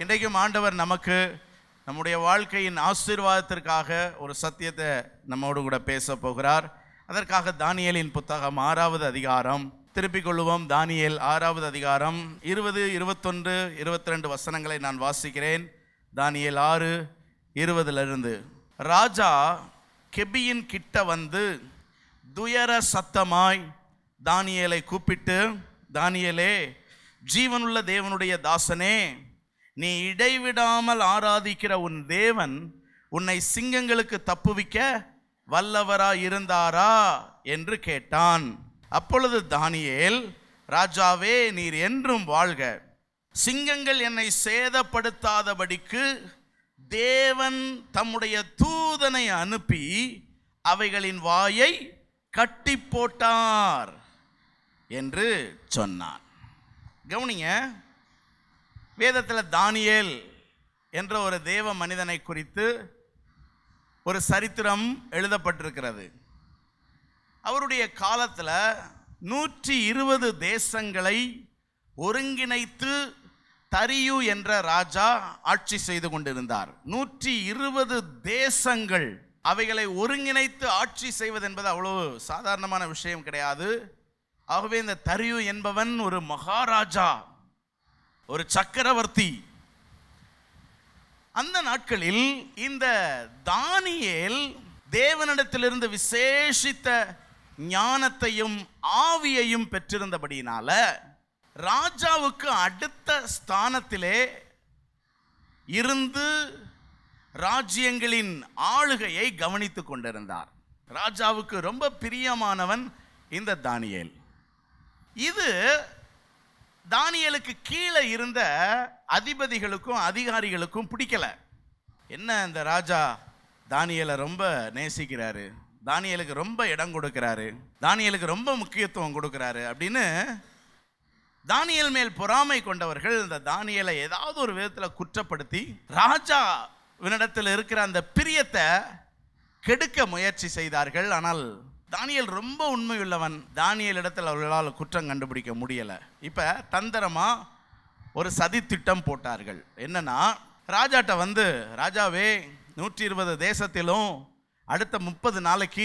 இன்றைக்கும் ஆண்டவர் நமக்கு நம்முடைய வாழ்க்கையின் ஆசீர்வாதத்திற்காக ஒரு சத்தியத்தை நம்மோடு கூட பேச போகிறார் அதற்காக தானியேலின் புத்தகம் ஆறாவது அதிகாரம் திருப்பிக் கொள்ளுவோம் தானியேல் ஆறாவது அதிகாரம் இருபது இருபத்தொன்று இருபத்தி ரெண்டு வசனங்களை நான் வாசிக்கிறேன் தானியேல் ஆறு இருபதிலிருந்து ராஜா கெபியின் கிட்ட வந்து துயர சத்தமாய் தானியேலை கூப்பிட்டு தானியேலே ஜீவனுள்ள தேவனுடைய தாசனே நீ இடைவிடாமல் ஆராதிக்கிற உன் தேவன் உன்னை சிங்கங்களுக்கு தப்புவிக்க வல்லவரா இருந்தாரா என்று கேட்டான் அப்பொழுது தானியேல் ராஜாவே நீர் என்றும் வாழ்க சிங்கங்கள் என்னை சேதப்படுத்தாதபடிக்கு தேவன் தம்முடைய தூதனை அனுப்பி அவைகளின் வாயை கட்டி போட்டார் என்று சொன்னான் கவனிங்க வேதத்தில் தானியேல் என்ற ஒரு தேவ மனிதனை குறித்து ஒரு சரித்திரம் எழுதப்பட்டிருக்கிறது அவருடைய காலத்தில் நூற்றி இருபது தேசங்களை ஒருங்கிணைத்து தரியு என்ற ராஜா ஆட்சி செய்து கொண்டிருந்தார் நூற்றி இருபது தேசங்கள் அவைகளை ஒருங்கிணைத்து ஆட்சி செய்வது என்பது அவ்வளவு சாதாரணமான விஷயம் கிடையாது ஆகவே இந்த தரியு என்பவன் ஒரு மகாராஜா ஒரு சக்கரவர்த்தி அந்த நாட்களில் இந்த தானியேல் தேவனிடத்திலிருந்து விசேஷித்த ஞானத்தையும் ஆவியையும் பெற்றிருந்தபடியினால ராஜாவுக்கு அடுத்த ஸ்தானத்திலே இருந்து ராஜ்யங்களின் ஆளுகையை கவனித்துக் கொண்டிருந்தார் ராஜாவுக்கு ரொம்ப பிரியமானவன் இந்த தானியேல் இது தானியலுக்கு கீழே இருந்த அதிபதிகளுக்கும் அதிகாரிகளுக்கும் பிடிக்கல என்ன இந்த ராஜா தானியலை ரொம்ப நேசிக்கிறாரு தானியலுக்கு ரொம்ப இடம் கொடுக்கிறாரு தானியலுக்கு ரொம்ப முக்கியத்துவம் கொடுக்கிறாரு அப்படின்னு தானியல் மேல் பொறாமை கொண்டவர்கள் இந்த தானியலை ஏதாவது ஒரு விதத்தில் குற்றப்படுத்தி ராஜா இவனிடத்தில் இருக்கிற அந்த பிரியத்தை கெடுக்க முயற்சி செய்தார்கள் ஆனால் தானியல் ரொம்ப உண்மையுள்ளவன் தானியல் இடத்தில் அவர்களால் குற்றம் கண்டுபிடிக்க முடியலை இப்போ தந்திரமா ஒரு சதி திட்டம் போட்டார்கள் என்னன்னா ராஜாட்ட வந்து ராஜாவே நூற்றி இருபது தேசத்திலும் அடுத்த முப்பது நாளைக்கு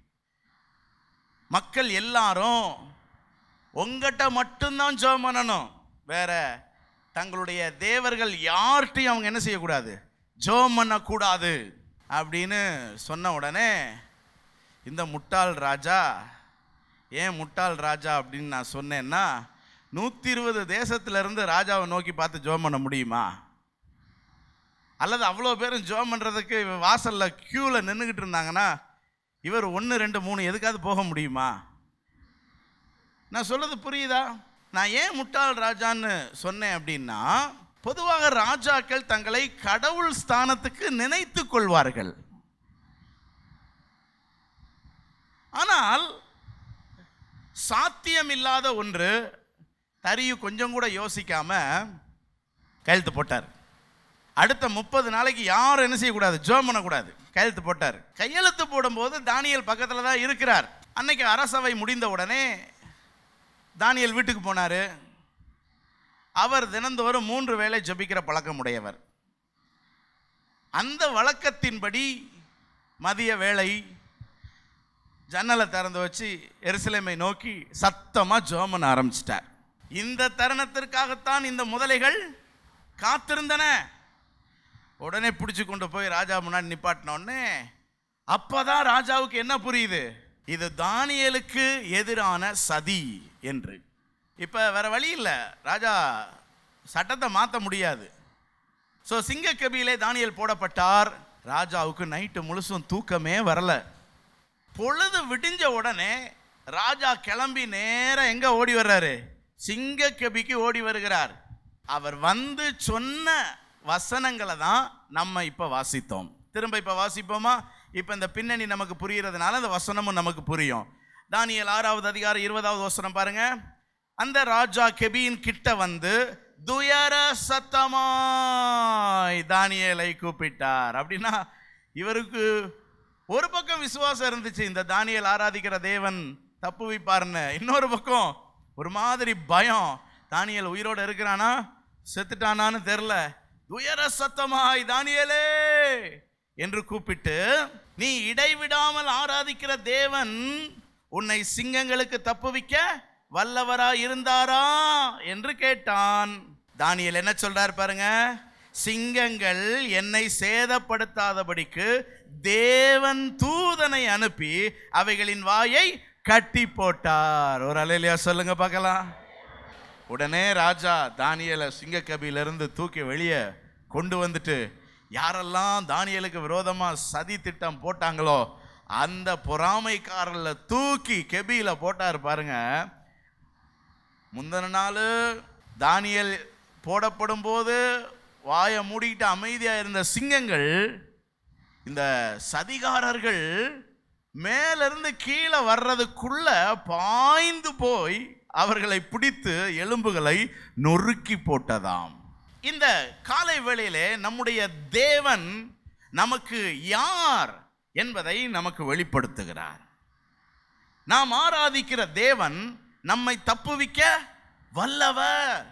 மக்கள் எல்லாரும் உங்ககிட்ட மட்டும்தான் ஜெபம் பண்ணணும் வேற தங்களுடைய தேவர்கள் யார்கிட்டையும் அவங்க என்ன செய்யக்கூடாது ஜெபம் பண்ணக்கூடாது அப்படின்னு சொன்ன உடனே இந்த முட்டாள் ராஜா ஏன் முட்டாள் ராஜா அப்படின்னு நான் சொன்னேன்னா நூற்றி இருபது தேசத்திலிருந்து ராஜாவை நோக்கி பார்த்து ஜெபம் பண்ண முடியுமா அல்லது அவ்வளோ பேரும் ஜெபம் பண்ணுறதுக்கு வாசலில் க்யூவில் நின்றுக்கிட்டு இருந்தாங்கன்னா இவர் ஒன்று ரெண்டு மூணு எதுக்காவது போக முடியுமா நான் சொல்றது புரியுதா நான் ஏன் முட்டாள் ராஜான்னு சொன்னேன் அப்படின்னா பொதுவாக ராஜாக்கள் தங்களை கடவுள் ஸ்தானத்துக்கு நினைத்து கொள்வார்கள் ஆனால் சாத்தியமில்லாத ஒன்று தரியு கொஞ்சம் கூட யோசிக்காம கையெழுத்து போட்டார் அடுத்த முப்பது நாளைக்கு யாரும் என்ன செய்யக்கூடாது ஜோம் பண்ணக்கூடாது கையெழுத்து போட்டார் கையெழுத்து போடும்போது தானியல் பக்கத்தில் தான் இருக்கிறார் அன்னைக்கு அரசவை முடிந்த உடனே தானியல் வீட்டுக்கு போனார் அவர் தினந்தோறும் மூன்று வேளை ஜெபிக்கிற பழக்கம் உடையவர் அந்த வழக்கத்தின்படி மதிய வேளை ஜன்னலை திறந்து வச்சு எருசலேமை நோக்கி சத்தமா ஜோமன் ஆரம்பிச்சிட்டார் இந்த தருணத்திற்காகத்தான் இந்த முதலைகள் காத்திருந்தன உடனே பிடிச்சு கொண்டு போய் ராஜா முன்னாடி நிப்பாட்டின உடனே அப்பதான் ராஜாவுக்கு என்ன புரியுது இது தானியலுக்கு எதிரான சதி என்று இப்போ வேற வழி இல்லை ராஜா சட்டத்தை மாற்ற முடியாது ஸோ சிங்கக்கபியிலே தானியல் போடப்பட்டார் ராஜாவுக்கு நைட்டு முழுசும் தூக்கமே வரல பொழுது விடிஞ்ச உடனே ராஜா கிளம்பி நேரா எங்க ஓடி வர்றாரு சிங்கக்கபிக்கு ஓடி வருகிறார் அவர் வந்து சொன்ன வசனங்களை தான் நம்ம இப்போ வாசித்தோம் திரும்ப இப்போ வாசிப்போமா இப்போ இந்த பின்னணி நமக்கு புரியறதுனால அந்த வசனமும் நமக்கு புரியும் தானியல் ஆறாவது அதிகாரம் இருபதாவது வசனம் பாருங்க அந்த ராஜா கெபியின் கிட்ட வந்து துயர சத்தமாய் தானியேலை கூப்பிட்டார் அப்படின்னா இவருக்கு ஒரு பக்கம் விசுவாசம் இருந்துச்சு இந்த தானியேல் ஆராதிக்கிற தேவன் தப்பு வைப்பாருன்னு இன்னொரு பக்கம் ஒரு மாதிரி பயம் தானியேல் உயிரோட இருக்கிறானா செத்துட்டானான்னு தெரில துயர சத்தமாய் தானியேலே என்று கூப்பிட்டு நீ இடைவிடாமல் ஆராதிக்கிற தேவன் உன்னை சிங்கங்களுக்கு தப்புவிக்க வல்லவரா இருந்தாரா என்று கேட்டான் தானியேல் என்ன சொல்றார் பாருங்க சிங்கங்கள் என்னை சேதப்படுத்தாதபடிக்கு தேவன் தூதனை அனுப்பி அவைகளின் வாயை கட்டி போட்டார் ஒரு அலையிலையா சொல்லுங்க பார்க்கலாம் உடனே ராஜா தானியலை சிங்கக்கபியிலிருந்து தூக்கி வெளியே கொண்டு வந்துட்டு யாரெல்லாம் தானியலுக்கு விரோதமா சதி திட்டம் போட்டாங்களோ அந்த பொறாமைக்காரர்ல தூக்கி கெபியில போட்டார் பாருங்க முந்தின நாள் தானியல் போடப்படும் போது வாயை மூடிக்கிட்டு அமைதியா இருந்த சிங்கங்கள் இந்த சதிகாரர்கள் மேலிருந்து கீழே வர்றதுக்குள்ள பாய்ந்து போய் அவர்களை பிடித்து எலும்புகளை நொறுக்கி போட்டதாம் இந்த காலை வேளையிலே நம்முடைய தேவன் நமக்கு யார் என்பதை நமக்கு வெளிப்படுத்துகிறார் நாம் ஆராதிக்கிற தேவன் நம்மை தப்புவிக்க வல்லவர்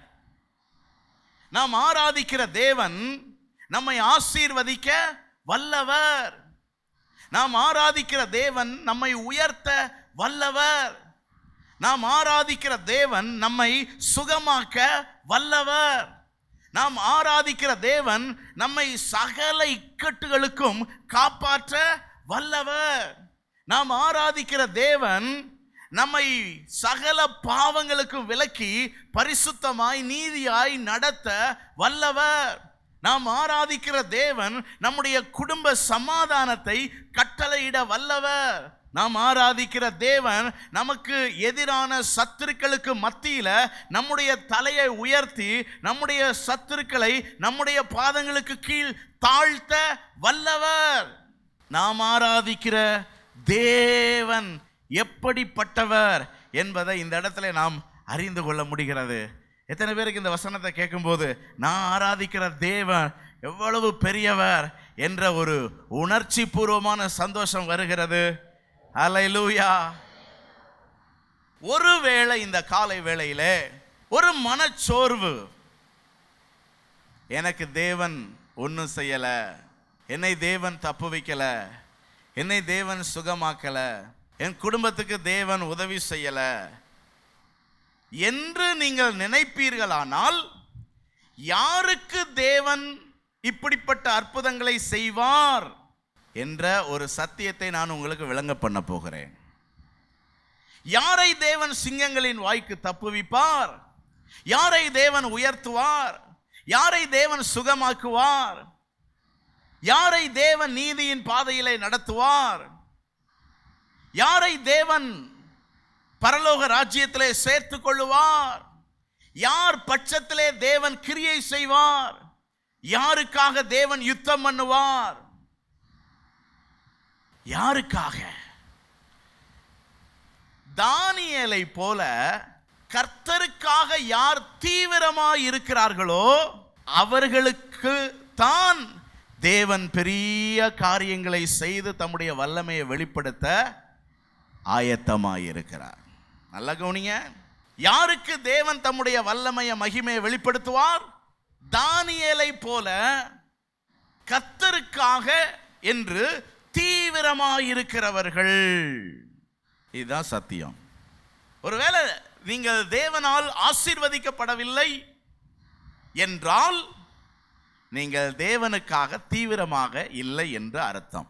நாம் ஆராதிக்கிற தேவன் நம்மை ஆசீர்வதிக்க வல்லவர் நாம் ஆராதிக்கிற தேவன் நம்மை உயர்த்த வல்லவர் நாம் ஆராதிக்கிற தேவன் நம்மை சுகமாக்க வல்லவர் நாம் ஆராதிக்கிற தேவன் நம்மை சகல இக்கட்டுகளுக்கும் காப்பாற்ற வல்லவர் நாம் ஆராதிக்கிற தேவன் நம்மை சகல பாவங்களுக்கும் விலக்கி பரிசுத்தமாய் நீதியாய் நடத்த வல்லவர் நாம் ஆராதிக்கிற தேவன் நம்முடைய குடும்ப சமாதானத்தை கட்டளையிட வல்லவர் நாம் ஆராதிக்கிற தேவன் நமக்கு எதிரான சத்துருக்களுக்கு மத்தியில நம்முடைய தலையை உயர்த்தி நம்முடைய சத்துருக்களை நம்முடைய பாதங்களுக்கு கீழ் தாழ்த்த வல்லவர் நாம் ஆராதிக்கிற தேவன் எப்படிப்பட்டவர் என்பதை இந்த இடத்துல நாம் அறிந்து கொள்ள முடிகிறது எத்தனை பேருக்கு இந்த வசனத்தை கேட்கும்போது நான் ஆராதிக்கிற தேவன் எவ்வளவு பெரியவர் என்ற ஒரு உணர்ச்சி பூர்வமான சந்தோஷம் வருகிறது அலைலூயா ஒருவேளை இந்த காலை வேளையிலே ஒரு மனச்சோர்வு எனக்கு தேவன் ஒன்றும் செய்யல என்னை தேவன் தப்பு வைக்கல என்னை தேவன் சுகமாக்கல என் குடும்பத்துக்கு தேவன் உதவி செய்யல என்று நீங்கள் நினைப்பீர்களானால் யாருக்கு தேவன் இப்படிப்பட்ட அற்புதங்களை செய்வார் என்ற ஒரு சத்தியத்தை நான் உங்களுக்கு விளங்க பண்ண போகிறேன் யாரை தேவன் சிங்கங்களின் வாய்க்கு தப்புவிப்பார் யாரை தேவன் உயர்த்துவார் யாரை தேவன் சுகமாக்குவார் யாரை தேவன் நீதியின் பாதையிலே நடத்துவார் யாரை தேவன் பரலோக ராஜ்யத்திலே சேர்த்து கொள்ளுவார் யார் பட்சத்திலே தேவன் கிரியை செய்வார் யாருக்காக தேவன் யுத்தம் பண்ணுவார் யாருக்காக தானியேலை போல கர்த்தருக்காக யார் தீவிரமாய் இருக்கிறார்களோ அவர்களுக்கு தான் தேவன் பெரிய காரியங்களை செய்து தம்முடைய வல்லமையை வெளிப்படுத்த ஆயத்தமாய் இருக்கிறார் நல்ல கவனிங்க யாருக்கு தேவன் தம்முடைய வல்லமைய மகிமையை வெளிப்படுத்துவார் தானியேலை போல கத்தருக்காக என்று தீவிரமாயிருக்கிறவர்கள் இதுதான் சத்தியம் ஒருவேளை நீங்கள் தேவனால் ஆசீர்வதிக்கப்படவில்லை என்றால் நீங்கள் தேவனுக்காக தீவிரமாக இல்லை என்று அர்த்தம்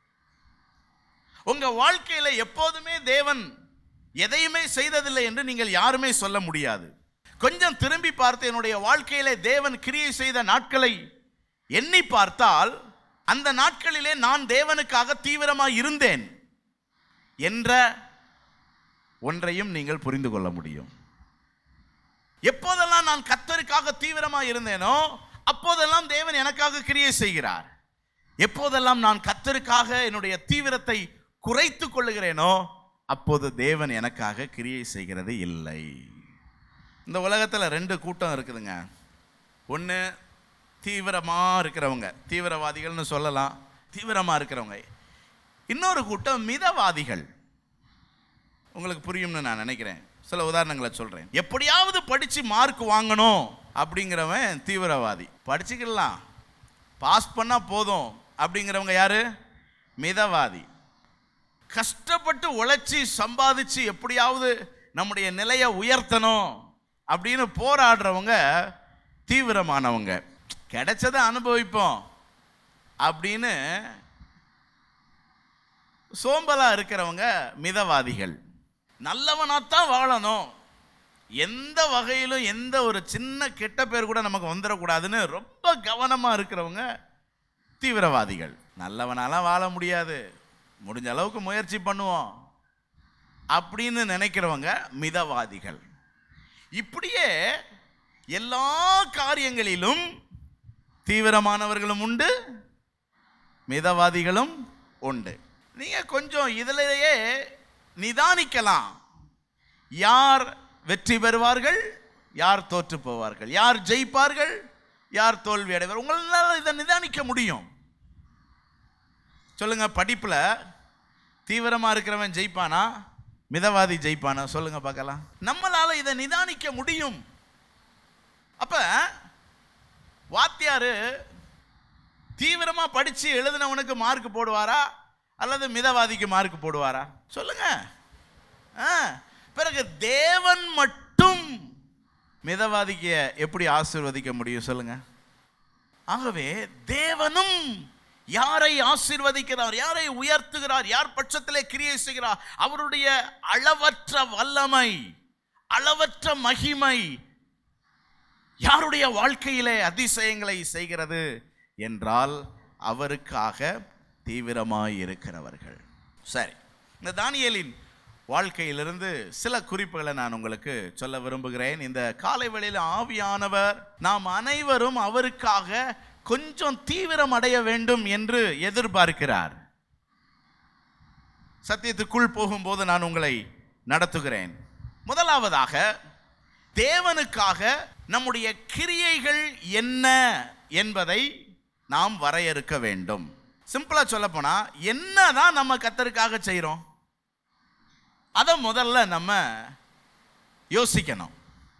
உங்க வாழ்க்கையில எப்போதுமே தேவன் எதையுமே செய்ததில்லை என்று நீங்கள் யாருமே சொல்ல முடியாது கொஞ்சம் திரும்பி பார்த்து என்னுடைய வாழ்க்கையிலே தேவன் கிரியை செய்த நாட்களை எண்ணி பார்த்தால் அந்த நாட்களிலே நான் தேவனுக்காக தீவிரமாக இருந்தேன் என்ற ஒன்றையும் நீங்கள் புரிந்து கொள்ள முடியும் எப்போதெல்லாம் நான் கத்தருக்காக தீவிரமாக இருந்தேனோ அப்போதெல்லாம் தேவன் எனக்காக கிரியை செய்கிறார் எப்போதெல்லாம் நான் கத்தருக்காக என்னுடைய தீவிரத்தை குறைத்து கொள்ளுகிறேனோ அப்போது தேவன் எனக்காக கிரியை செய்கிறது இல்லை இந்த உலகத்தில் ரெண்டு கூட்டம் இருக்குதுங்க ஒன்று தீவிரமாக இருக்கிறவங்க தீவிரவாதிகள்னு சொல்லலாம் தீவிரமாக இருக்கிறவங்க இன்னொரு கூட்டம் மிதவாதிகள் உங்களுக்கு புரியும்னு நான் நினைக்கிறேன் சில உதாரணங்களை சொல்கிறேன் எப்படியாவது படித்து மார்க் வாங்கணும் அப்படிங்கிறவன் தீவிரவாதி படிச்சுக்கலாம் பாஸ் பண்ணால் போதும் அப்படிங்கிறவங்க யாரு மிதவாதி கஷ்டப்பட்டு உழைச்சி சம்பாதிச்சு எப்படியாவது நம்முடைய நிலையை உயர்த்தணும் அப்படின்னு போராடுறவங்க தீவிரமானவங்க கிடைச்சதை அனுபவிப்போம் அப்படின்னு சோம்பலா இருக்கிறவங்க மிதவாதிகள் நல்லவனாத்தான் வாழணும் எந்த வகையிலும் எந்த ஒரு சின்ன கெட்ட பேர் கூட நமக்கு வந்துடக்கூடாதுன்னு ரொம்ப கவனமாக இருக்கிறவங்க தீவிரவாதிகள் நல்லவனாலாம் வாழ முடியாது முடிஞ்ச அளவுக்கு முயற்சி பண்ணுவோம் அப்படின்னு நினைக்கிறவங்க மிதவாதிகள் இப்படியே எல்லா காரியங்களிலும் தீவிரமானவர்களும் உண்டு மிதவாதிகளும் உண்டு நீங்கள் கொஞ்சம் இதிலேயே நிதானிக்கலாம் யார் வெற்றி பெறுவார்கள் யார் தோற்று போவார்கள் யார் ஜெயிப்பார்கள் யார் தோல்வி அடைவார் உங்களால் இதை நிதானிக்க முடியும் சொல்லுங்க படிப்புல தீவிரமா இருக்கிறவன் ஜெயிப்பானா மிதவாதி ஜெயிப்பானா சொல்லுங்க பார்க்கலாம் நம்மளால இதை நிதானிக்க முடியும் அப்ப வாத்தியாரு தீவிரமா படிச்சு எழுதினவனுக்கு மார்க் போடுவாரா அல்லது மிதவாதிக்கு மார்க் போடுவாரா சொல்லுங்க ஆ, பிறகு தேவன் மட்டும் மிதவாதிக்கு எப்படி ஆசீர்வதிக்க முடியும் சொல்லுங்க ஆகவே தேவனும் யாரை ஆசீர்வதிக்கிறார் யாரை உயர்த்துகிறார் யார் பட்சத்திலே கிரியை செய்கிறார் அவருடைய அளவற்ற வல்லமை அளவற்ற மகிமை யாருடைய வாழ்க்கையிலே அதிசயங்களை செய்கிறது என்றால் அவருக்காக தீவிரமாய் இருக்கிறவர்கள் சரி இந்த தானியேலின் வாழ்க்கையிலிருந்து சில குறிப்புகளை நான் உங்களுக்கு சொல்ல விரும்புகிறேன் இந்த காலை வேளையில் ஆவியானவர் நாம் அனைவரும் அவருக்காக கொஞ்சம் தீவிரம் அடைய வேண்டும் என்று எதிர்பார்க்கிறார் சத்தியத்துக்குள் போகும்போது நான் உங்களை நடத்துகிறேன் முதலாவதாக தேவனுக்காக நம்முடைய கிரியைகள் என்ன என்பதை நாம் வரையறுக்க வேண்டும் சிம்பிளா சொல்ல போனா என்னதான் நம்ம கத்தருக்காக செய்றோம் அதை முதல்ல நம்ம யோசிக்கணும்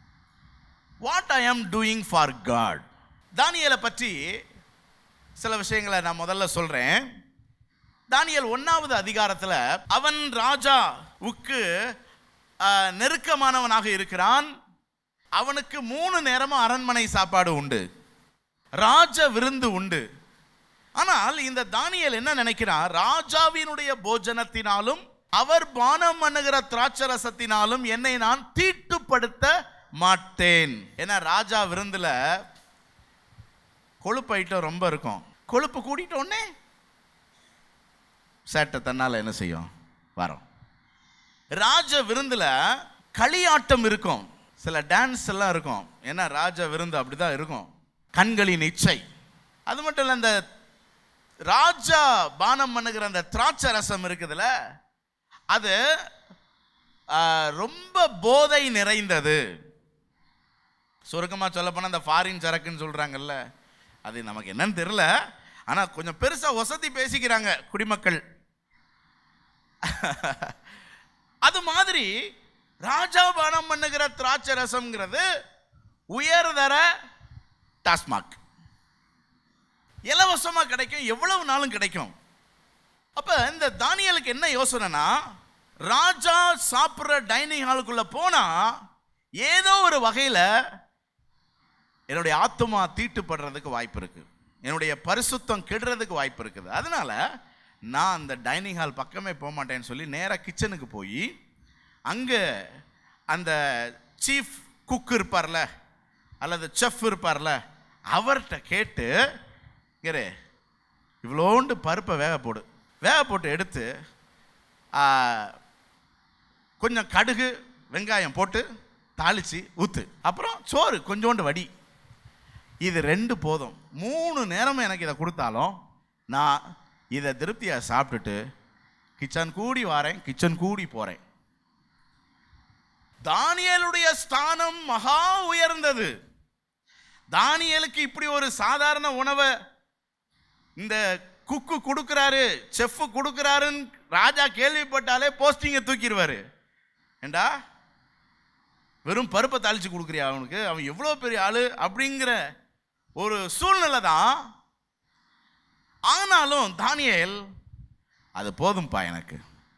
வாட் ஐ ஆம் டூயிங் ஃபார் காட் தானியலை பற்றி சில விஷயங்களை நான் முதல்ல சொல்றேன் தானியல் ஒன்னாவது அதிகாரத்தில் அவன் ராஜாவுக்கு ஆஹ், நெருக்கமானவனாக இருக்கிறான் அவனுக்கு மூணு நேரமும் அரண்மனை சாப்பாடு உண்டு ராஜ விருந்து உண்டு ஆனால் இந்த தானியல் என்ன நினைக்கிறான் ராஜாவினுடைய போஜனத்தினாலும் அவர் பானம் பண்ணுகிற திராட்சரசத்தினாலும் என்னை நான் தீட்டுப்படுத்த மாட்டேன் ஏன்னா ராஜா விருந்துல கொழுப்பு ஐட்டம் ரொம்ப இருக்கும் கொழுப்பு கூட்டிட்ட உடனே சேட்டை தன்னால என்ன செய்யும் வரும் ராஜ விருந்துல களியாட்டம் இருக்கும் சில டான்ஸ் எல்லாம் இருக்கும் ஏன்னா ராஜ விருந்து அப்படிதான் இருக்கும் கண்களின் இச்சை அது மட்டும் இல்லை இந்த ராஜா பானம் பண்ணுகிற அந்த திராட்சை ரசம் இருக்குதுல்ல அது ஆ, ரொம்ப போதை நிறைந்தது சுருக்கமாக சொல்ல போனால் அந்த ஃபாரின் சரக்குன்னு சொல்கிறாங்கல்ல அது நமக்கு என்னன்னு தெரில ஆனால் கொஞ்சம் பெருசாக வசதி பேசிக்கிறாங்க குடிமக்கள் அது மாதிரி ராஜா பானம் பண்ணுகிற திராட்சை ரசம்ங்கிறது உயர்தர டாஸ்மாக் இலவசமா கிடைக்கும் எவ்வளவு நாளும் கிடைக்கும் அப்ப இந்த தானியலுக்கு என்ன யோசனைனா ராஜா சாப்பிட்ற டைனிங் ஹாலுக்குள்ள போனா ஏதோ ஒரு வகையில என்னுடைய ஆத்துமா தீட்டுப்படுறதுக்கு வாய்ப்பு இருக்கு என்னுடைய பரிசுத்தம் கெடுறதுக்கு வாய்ப்பு இருக்குது அதனால நான் அந்த டைனிங் ஹால் பக்கமே போக மாட்டேன்னு சொல்லி நேராக கிச்சனுக்கு போய் அங்கே அந்த சீஃப் குக் இருப்பார்ல அல்லது செஃப் இருப்பார்ல அவர்கிட்ட கேட்டு இங்கே இவ்வளோண்டு பருப்பை வேக போடு வேக போட்டு எடுத்து ஆ, கொஞ்சம் கடுகு வெங்காயம் போட்டு தாளித்து ஊற்று அப்புறம் சோறு கொஞ்சோண்டு வடி இது ரெண்டு போதும் மூணு நேரமும் எனக்கு இதை கொடுத்தாலும் நான் இதை திருப்தியாக சாப்பிட்டுட்டு கிச்சன் கூடி வாரேன் கிச்சன் கூடி போகிறேன் தானியேலுடைய ஸ்தானம் மகா உயர்ந்தது தானியேலுக்கு இப்படி ஒரு சாதாரண உணவை இந்த குக்கு கொடுக்குறாரு செஃப் கொடுக்குறாருன்னு ராஜா கேள்விப்பட்டாலே போஸ்டிங்கை தூக்கிடுவாரு ஏண்டா வெறும் பருப்பை தாளிச்சு கொடுக்குறியா அவனுக்கு அவன் எவ்வளோ பெரிய ஆளு அப்படிங்கிற ஒரு சூழ்நிலை தான் ஆனாலும் தானியேல் அது போதும்பா எனக்கு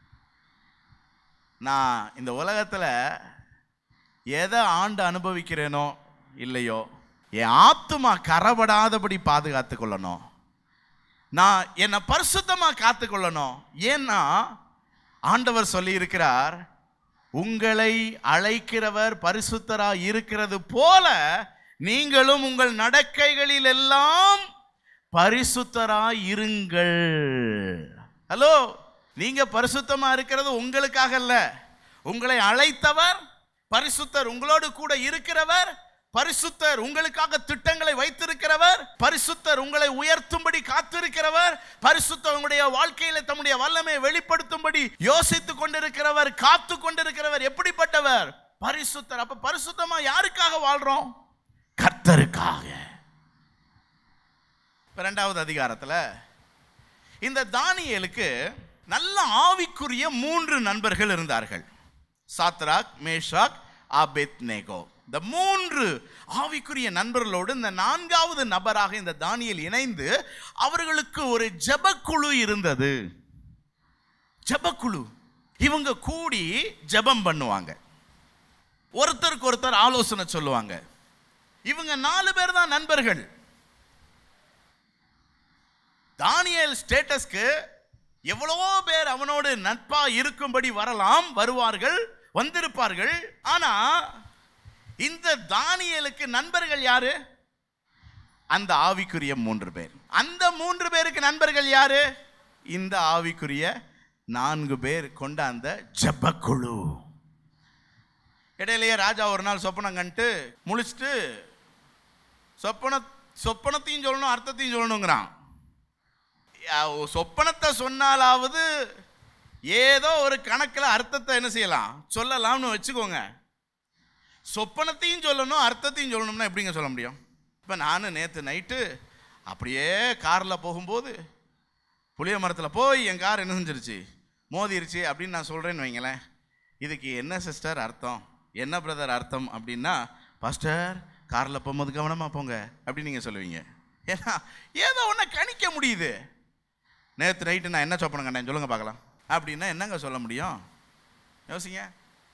நான் இந்த உலகத்தில் எதை ஆண்டு அனுபவிக்கிறேனோ இல்லையோ என் ஆத்துமா கரபடாதபடி பாதுகாத்து கொள்ளணும் நான் என்னை பரிசுத்தமாக காத்துக்கொள்ளணும் ஏன்னா ஆண்டவர் சொல்லி இருக்கிறார் உங்களை அழைக்கிறவர் பரிசுத்தராய் இருக்கிறது போல நீங்களும் உங்கள் நடக்கைகளில் எல்லாம் பரிசுத்தராய் இருங்கள் ஹலோ நீங்க பரிசுத்தமா இருக்கிறது உங்களுக்காக அல்ல உங்களை அழைத்தவர் பரிசுத்தர் உங்களோடு கூட இருக்கிறவர் பரிசுத்தர் உங்களுக்காக திட்டங்களை வைத்திருக்கிறவர் பரிசுத்தர் உங்களை உயர்த்தும்படி காத்திருக்கிறவர் பரிசுத்தர் உங்களுடைய வாழ்க்கையில தம்முடைய வல்லமையை வெளிப்படுத்தும்படி யோசித்துக் கொண்டிருக்கிறவர் காத்து கொண்டிருக்கிறவர் எப்படிப்பட்டவர் பரிசுத்தர் அப்ப பரிசுத்தமா யாருக்காக வாழ்றோம் கர்த்தருக்காக இப்ப ரெண்டாவது அதிகாரத்துல இந்த தானியேலுக்கு நல்ல ஆவிக்குரிய மூன்று நண்பர்கள் இருந்தார்கள் சாத்ராக் மேஷாக் ஆபெத் நேகோ இந்த மூன்று ஆவிக்குரிய நண்பர்களோடு இந்த நான்காவது நபராக இந்த தானியேல் இணைந்து அவர்களுக்கு ஒரு ஜெபக்குழு இருந்தது ஜெபக்குழு இவங்க கூடி ஜெபம் பண்ணுவாங்க ஒருத்தருக்கு ஒருத்தர் ஆலோசனை சொல்லுவாங்க இவங்க நாலு பேர் தான் நண்பர்கள் தானியேல் ஸ்டேட்டஸ்க்கு எவ்வளவோ பேர் அவனோடு நட்பா இருக்கும்படி வரலாம் வருவார்கள் வந்திருப்பார்கள் ஆனா இந்த தானியேலுக்கு நண்பர்கள் யாரு அந்த ஆவிக்குரிய மூன்று பேர் அந்த மூன்று பேருக்கு நண்பர்கள் யாரு இந்த ஆவிக்குரிய நான்கு பேர் கொண்ட அந்த ஜெபக்குழு இடையிலேயே ராஜா ஒரு நாள் சொப்பனம் கண்டு முழிச்சிட்டு சொப்பன சொப்பனத்தையும் சொல்லணும் அர்த்தத்தையும் சொல்லணுங்கிறான் யா- சொப்பனத்தை சொன்னாலாவது ஏதோ ஒரு கணக்கில் அர்த்தத்தை என்ன செய்யலாம் சொல்லலாம்னு வச்சுக்கோங்க சொப்பனத்தையும் சொல்லணும் அர்த்தத்தையும் சொல்லணும்னா எப்படிங்க சொல்ல முடியும் இப்போ நான் நேற்று நைட்டு அப்படியே காரில் போகும்போது புளிய மரத்தில் போய் என் கார் என்ன செஞ்சிருச்சு மோதிருச்சு அப்படின்னு நான் சொல்கிறேன்னு வைங்களேன் இதுக்கு என்ன சிஸ்டர் அர்த்தம் என்ன பிரதர் அர்த்தம் அப்படின்னா பாஸ்டர் காரில் போகும்போது கவனமாக போங்க அப்படின்னு நீங்கள் சொல்லுவீங்க ஏன்னா ஏதோ ஒன்று கணிக்க முடியுது நேற்று நைட்டு நான் என்ன சொப்பனம் கண்டேன் சொல்லுங்க பார்க்கலாம் அப்படின்னா என்னங்க சொல்ல முடியும் யோசிங்க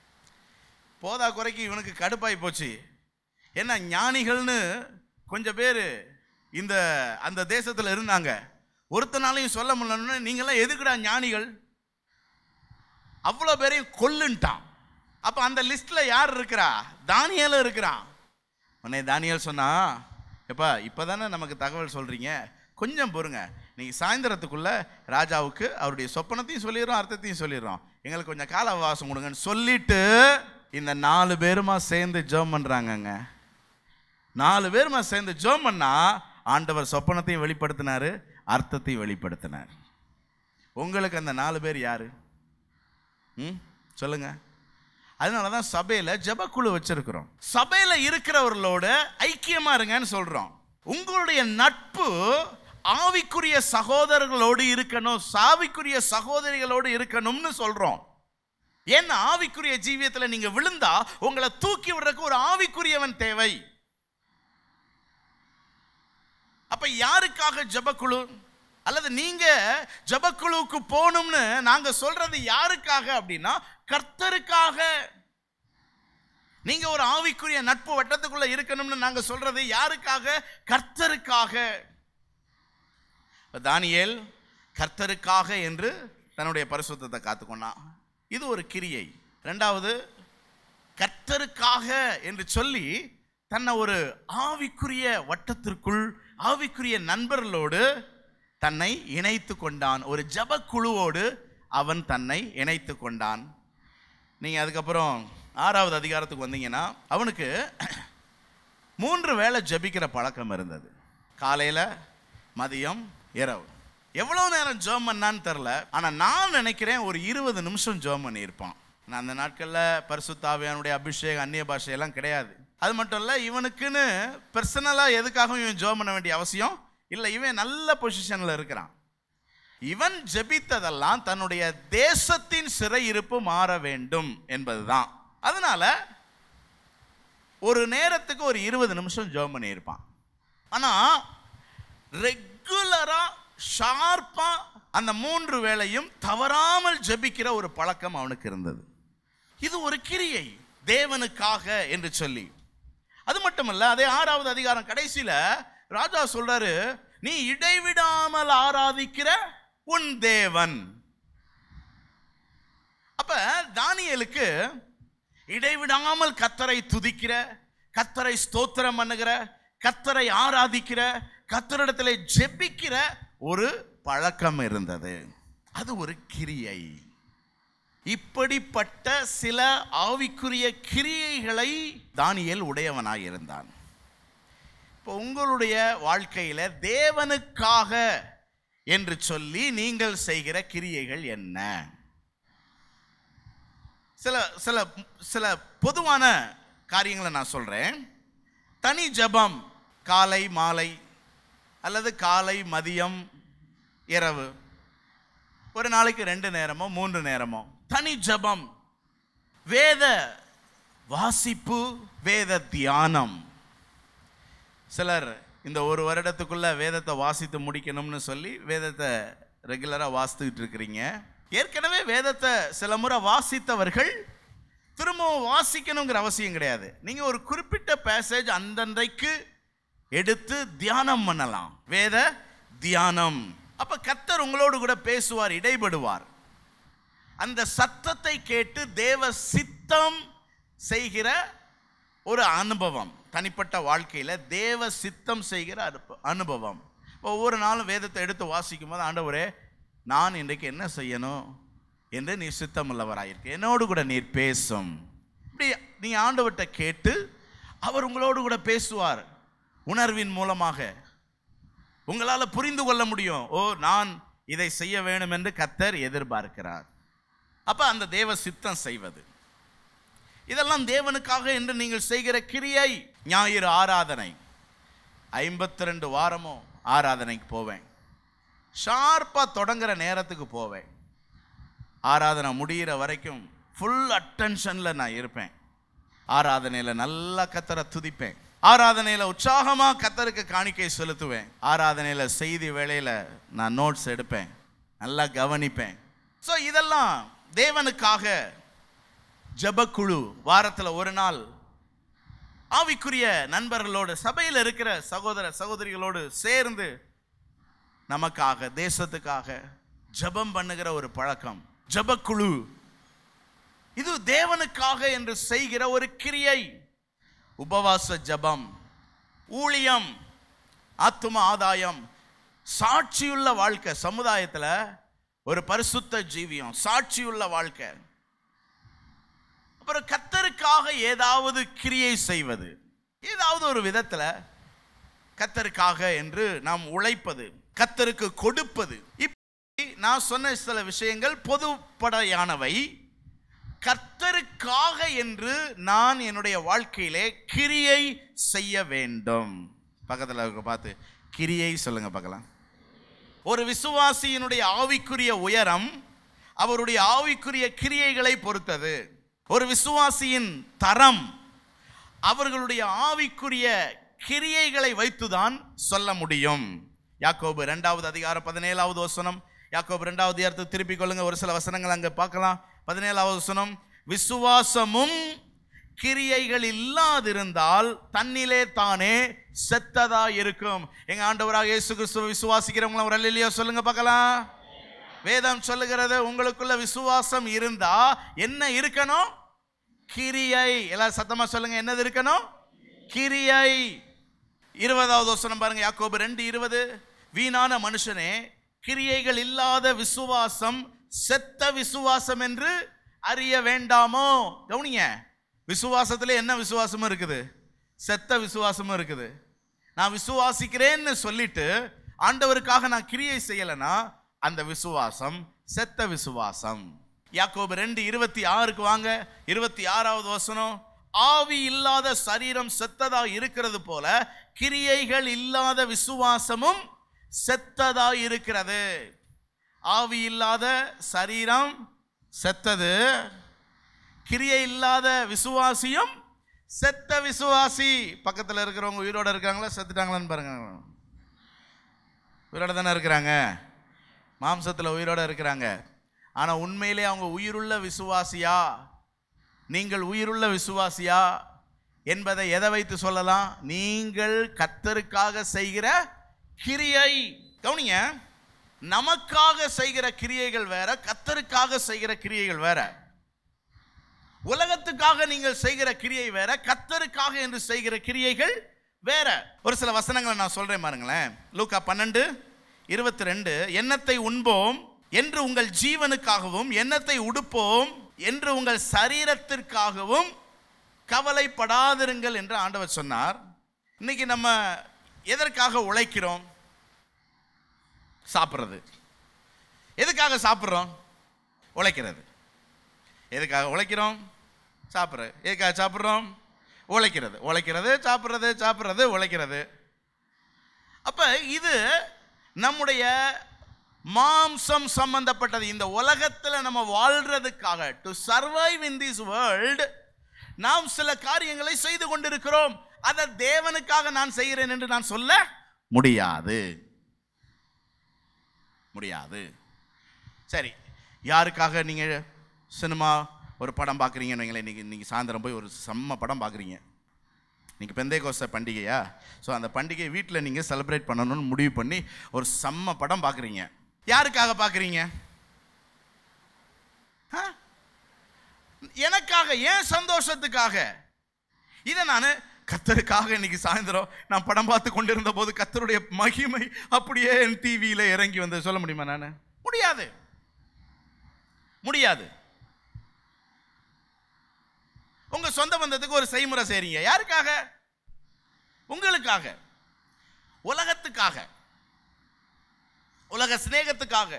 போதா குறைக்கு இவனுக்கு கடுப்பாய் போச்சு என்ன ஞானிகள்னு கொஞ்சம் பேர் இந்த அந்த தேசத்தில் இருந்தாங்க ஒருத்தனாலையும் சொல்ல முடியலன்னு நீங்களாம் எதுக்குடா ஞானிகள் அவ்வளோ பேரையும் கொல்லுன்ட்டான் அப்போ அந்த லிஸ்ட்டில் யார் இருக்கிறா தானியேலும் இருக்கிறான் உடனே தானியேல் சொன்னா எப்பா இப்போ தானே நமக்கு தகவல் சொல்கிறீங்க கொஞ்சம் பொறுங்க இன்னைக்கு சாயந்தரத்துக்குள்ள ராஜாவுக்கு அவருடைய சொப்பனத்தையும் சொல்லிடுறோம் அர்த்தத்தையும் சொல்லிடுறோம் எங்களுக்கு கொஞ்சம் கால அவகாசம் கொடுங்கன்னு சொல்லிட்டு இந்த நாலு பேருமா சேர்ந்து ஜெபம் பண்ணுறாங்கங்க நாலு பேருமா சேர்ந்து ஜெபம் பண்ணா ஆண்டவர் சொப்பனத்தையும் வெளிப்படுத்தினாரு அர்த்தத்தையும் வெளிப்படுத்தினார் உங்களுக்கு அந்த நாலு பேர் யாரு ம் சொல்லுங்க அதனால தான் சபையில் ஜெபக்குழு வச்சிருக்கிறோம் சபையில் இருக்கிறவர்களோட ஐக்கியமா இருங்கன்னு சொல்றோம் உங்களுடைய நட்பு ஆவிக்குரிய சகோதரர்களோடு இருக்கணும் சாவிக்குரிய சகோதரிகளோடு இருக்கணும்னு சொல்றோம் ஏன்னா ஆவிக்குரிய ஜீவியத்தில் நீங்க விழுந்தா உங்களை தூக்கி விடுறதுக்கு ஒரு ஆவிக்குரியவன் தேவை அப்ப யாருக்காக ஜெபக்குழு அல்லது நீங்க ஜெபக்குழுவுக்கு போகணும்னு நாங்க சொல்றது யாருக்காக அப்படின்னா கர்த்தருக்காக நீங்க ஒரு ஆவிக்குரிய நட்பு வட்டத்துக்குள்ள இருக்கணும்னு நாங்க சொல்றது யாருக்காக கர்த்தருக்காக தானியேல் கர்த்தருக்காக என்று தன்னுடைய பரிசுத்தத்தை காத்துக்கொண்டான் இது ஒரு கிரியை ரெண்டாவது கர்த்தருக்காக என்று சொல்லி தன்னை ஒரு ஆவிக்குரிய வட்டத்திற்குள் ஆவிக்குரிய நண்பர்களோடு தன்னை இணைத்து கொண்டான் ஒரு ஜப குழுவோடு அவன் தன்னை இணைத்து கொண்டான் நீங்கள் அதுக்கப்புறம் ஆறாவது அதிகாரத்துக்கு வந்தீங்கன்னா அவனுக்கு மூன்று வேளை ஜெபிக்கிற பழக்கம் இருந்தது காலையில் மதியம் இரவு எவ்வளோ நேரம் ஜோம் பண்ணான்னு தெரில ஆனால் நான் நினைக்கிறேன் ஒரு இருபது நிமிஷம் ஜோம் பண்ணியிருப்பான் நான் அந்த நாட்களில் பரிசுத்தாவியானுடைய அபிஷேகம் அந்நிய பாஷையெல்லாம் கிடையாது அது மட்டும் இல்லை இவனுக்குன்னு பர்சனலாக எதுக்காகவும் இவன் ஜோம் பண்ண வேண்டிய அவசியம் இல்லை இவன் நல்ல பொசிஷனில் இருக்கிறான் இவன் ஜெபித்ததெல்லாம் தன்னுடைய தேசத்தின் சிறையிருப்பு மாற வேண்டும் என்பதுதான் அதனால ஒரு நேரத்துக்கு ஒரு இருபது நிமிஷம் ஜெபம் பண்ணியிருப்பான் ஆனால் ரெகுலராக ஷார்ப்பாக அந்த மூன்று வேளையும் தவறாமல் ஜெபிக்கிற ஒரு பழக்கம் அவனுக்கு இருந்தது இது ஒரு கிரியை தேவனுக்காக என்று சொல்லி அது மட்டுமல்ல அதே ஆறாவது அதிகாரம் கடைசியில ராஜா சொல்றாரு நீ இடைவிடாமல் ஆராதிக்கிற உன் தேவன் அப்ப தானியேலுக்கு இடைவிடாமல் கத்தரை துதிக்கிற கத்தரை ஸ்தோத்திரம் பண்ணுகிற கத்தரை ஆராதிக்கிற கத்தரிடத்தில் ஜெபிக்கிற ஒரு பழக்கம் இருந்தது அது ஒரு கிரியை இப்படிப்பட்ட சில ஆவிக்குரிய கிரியைகளை தானியேல் உடையவனாய் இருந்தான் இப்போ உங்களுடைய வாழ்க்கையில தேவனுக்காக என்று சொல்லி நீங்கள் செய்கிற கிரியைகள் என்ன சில சில சில பொதுவான காரியங்களை நான் சொல்றேன் தனி ஜெபம் காலை மாலை அல்லது காலை மதியம் இரவு ஒரு நாளைக்கு ரெண்டு நேரமோ மூன்று நேரமோ தனி ஜெபம் வேத வாசிப்பு வேத தியானம் சிலர் இந்த ஒரு வருடத்துக்குள்ள வேதத்தை வாசித்து முடிக்கணும்னு சொல்லி வேதத்தை ரெகுலராக வாசித்துக்கிட்டு இருக்கிறீங்க ஏற்கனவே வேதத்தை சில முறை வாசித்தவர்கள் திரும்பவும் வாசிக்கணுங்கிற அவசியம் கிடையாது நீங்கள் ஒரு குறிப்பிட்ட பேசேஜ் அந்தன்றைக்கு எடுத்து தியானம் பண்ணலாம் வேத தியானம் அப்ப கத்தர் உங்களோடு கூட பேசுவார் இடைபடுவார் அந்த சத்தத்தை கேட்டு தேவ சித்தம் செய்கிற ஒரு அனுபவம் தனிப்பட்ட வாழ்க்கையில தேவ சித்தம் செய்கிற அனுப- அனுபவம் ஒவ்வொரு நாளும் வேதத்தை எடுத்து வாசிக்கும் போது ஆண்டவரே நான் இன்றைக்கு என்ன செய்யணும் என்று நீ சித்தமுள்ளவராயிருக்கு என்னோடு கூட நீர் பேசும் இப்படி நீ ஆண்டவர்கிட்ட கேட்டு அவர் உங்களோடு கூட பேசுவார் உணர்வின் மூலமாக உங்களால் புரிந்து கொள்ள முடியும் ஓ நான் இதை செய்ய வேண்டும் என்று கத்தர் எதிர்பார்க்கிறார் அப்ப அந்த தேவ சித்தம் செய்வது இதெல்லாம் தேவனுக்காக என்று நீங்கள் செய்கிற கிரியை ஞாயிறு ஆராதனை ஐம்பத்தி ரெண்டு வாரமும் ஆராதனைக்கு போவேன் ஷார்ப்பாக தொடங்குற நேரத்துக்கு போவேன் ஆராதனை முடிகிற வரைக்கும் ஃபுல் அட்டென்ஷனில் நான் இருப்பேன் ஆராதனையில் நல்லா கத்தரை துதிப்பேன் ஆராதனையில் உற்சாகமாக கத்தருக்கு காணிக்கை செலுத்துவேன் ஆராதனையில் செய்தி வேளையில் நான் நோட்ஸ் எடுப்பேன் நல்லா கவனிப்பேன் ஸோ இதெல்லாம் தேவனுக்காக ஜெபக்குழு வாரத்தில் ஒரு நாள் ஆவிக்குரிய நண்பர்களோடு சபையில் இருக்கிற சகோதர சகோதரிகளோடு சேர்ந்து நமக்காக தேசத்துக்காக ஜெபம் பண்ணுகிற ஒரு பழக்கம் ஜெபக்குழு இது தேவனுக்காக என்று செய்கிற ஒரு கிரியை உபவாச ஜெபம் ஊழியம் ஆத்தும ஆதாயம் சாட்சியுள்ள வாழ்க்கை சமுதாயத்தில் ஒரு பரிசுத்த ஜீவியம் சாட்சியுள்ள வாழ்க்கை அப்புறம் கத்தருக்காக ஏதாவது கிரியை செய்வது ஏதாவது ஒரு விதத்துல கத்தருக்காக என்று நாம் உழைப்பது கத்தருக்கு கொடுப்பது இப்படி நான் சொன்ன சில விஷயங்கள் பொதுப்படையானவை கர்த்தருக்காக என்று நான் என்னுடைய வாழ்க்கையிலே கிரியை செய்ய வேண்டும் பக்கத்தில் இருக்க பார்த்து கிரியை சொல்லுங்க பார்க்கலாம் ஒரு விசுவாசியினுடைய ஆவிக்குரிய உயரம் அவருடைய ஆவிக்குரிய கிரியைகளை பொறுத்தது ஒரு விசுவாசியின் தரம் அவர்களுடைய ஆவிக்குரிய கிரியைகளை வைத்துதான் சொல்ல முடியும் யாக்கோபு இரண்டாவது அதிகாரம் பதினேழாவது வசனம் யாக்கோபு இரண்டாவது அதிகாரத்தை திருப்பிக் கொள்ளுங்க ஒரு சில வசனங்கள் அங்க பார்க்கலாம் பதினேழாவது வசனம் விசுவாசமும் கிரியைகள் இல்லாதிருந்தால் தன்னிலே தானே செத்ததா இருக்கும் எங்க ஆண்டவராக இயேசு கிறிஸ்துவ விசுவாசிக்கிறவங்கள ஒரு அல்லையா சொல்லுங்க பார்க்கலாம் வேதம் சொல்லுகிறது உங்களுக்குள்ள விசுவாசம் இருந்தா என்ன இருக்கணும் கிரியை எல்லாரும் சத்தமா சொல்லுங்க என்னது இருக்கணும் கிரியை இருபதாவது வசனம் பாருங்க யாக்கோபு ரெண்டு இருபது வீணான மனுஷனே கிரியைகள் இல்லாத விசுவாசம் செத்த விசுவாசம் என்று அறிய வேண்டாமோ கவனிங்க விசுவாசத்துல என்ன விசுவாசமும் இருக்குது செத்த விசுவாசமும் இருக்குது நான் விசுவாசிக்கிறேன்னு சொல்லிட்டு ஆண்டவருக்காக நான் கிரியை செய்யலைன்னா அந்த விசுவாசம் செத்த விசுவாசம் யாக்கோபு ரெண்டு இருபத்தி ஆறுக்கு வாங்க இருபத்தி ஆறாவது வசனம் ஆவி இல்லாத சரீரம் செத்ததா இருக்கிறது போல கிரியைகள் இல்லாத விசுவாசமும் செத்ததா இருக்கிறது ஆவி இல்லாத சரீரம் செத்தது கிரியை இல்லாத விசுவாசியும் செத்த விசுவாசி பக்கத்தில் இருக்கிறவங்க உயிரோட இருக்காங்களா செத்துட்டாங்களான்னு பாருங்க உயிரோட தானே இருக்கிறாங்க மாம்சத்தில் உயிரோட இருக்கிறாங்க ஆனால் உண்மையிலே அவங்க உயிருள்ள விசுவாசியா நீங்கள் உயிருள்ள விசுவாசியா என்பதை எதை வைத்து சொல்லலாம் நீங்கள் கத்தருக்காக செய்கிற கிரியை கவனிங்க நமக்காக செய்கிற கிரியைகள் வேற கத்தருக்காக செய்கிற கிரியைகள் வேற உலகத்துக்காக நீங்கள் செய்கிற கிரியை வேற கத்தருக்காக என்று செய்கிற கிரியைகள் வேற ஒரு சில வசனங்களை நான் சொல்றேன் பாருங்களேன் லூக்கா பன்னெண்டு இருபத்தி ரெண்டு எண்ணத்தை உண்போம் என்று உங்கள் ஜீவனுக்காகவும் எண்ணத்தை உடுப்போம் என்று உங்கள் சரீரத்திற்காகவும் கவலைப்படாதிருங்கள் என்று ஆண்டவர் சொன்னார் இன்னைக்கு நம்ம எதற்காக உழைக்கிறோம் சாப்பிட்றது எதுக்காக சாப்பிட்றோம் உழைக்கிறது எதுக்காக உழைக்கிறோம் சாப்பிட்றது எதுக்காக சாப்பிட்றோம் உழைக்கிறது உழைக்கிறது சாப்பிட்றது சாப்பிட்றது உழைக்கிறது அப்போ இது நம்முடைய மாம்சம் சம்பந்தப்பட்டது இந்த உலகத்தில் நம்ம வாழ்றதுக்காக to survive in this world நாம் சில காரியங்களை செய்து கொண்டிருக்கிறோம் அதை தேவனுக்காக நான் செய்கிறேன் என்று நான் சொல்ல முடியாது முடியாது சரி யாருக்காக நீங்கள் சினிமா ஒரு படம் பார்க்குறீங்கன்னு வைங்களேன் இன்றைக்கி இன்றைக்கி சாயந்தரம் போய் ஒரு செம்ம படம் பார்க்குறீங்க இன்றைக்கி பெந்தை கோச பண்டிகையா ஸோ அந்த பண்டிகையை வீட்டில் நீங்கள் செலிப்ரேட் பண்ணணும்னு முடிவு பண்ணி ஒரு செம்ம படம் பார்க்குறீங்க யாருக்காக பார்க்குறீங்க எனக்காக ஏன் சந்தோஷத்துக்காக இதை நான் கத்தருக்காக இன்னைக்கு சாயந்தரம் நான் படம் பார்த்து கொண்டிருந்த போது கத்தருடைய மகிமை அப்படியே என் டிவியில் இறங்கி வந்து சொல்ல முடியுமா நான் முடியாது முடியாது உங்க சொந்த பந்தத்துக்கு ஒரு செய்முறை செய்றீங்க யாருக்காக உங்களுக்காக உலகத்துக்காக உலக சிநேகத்துக்காக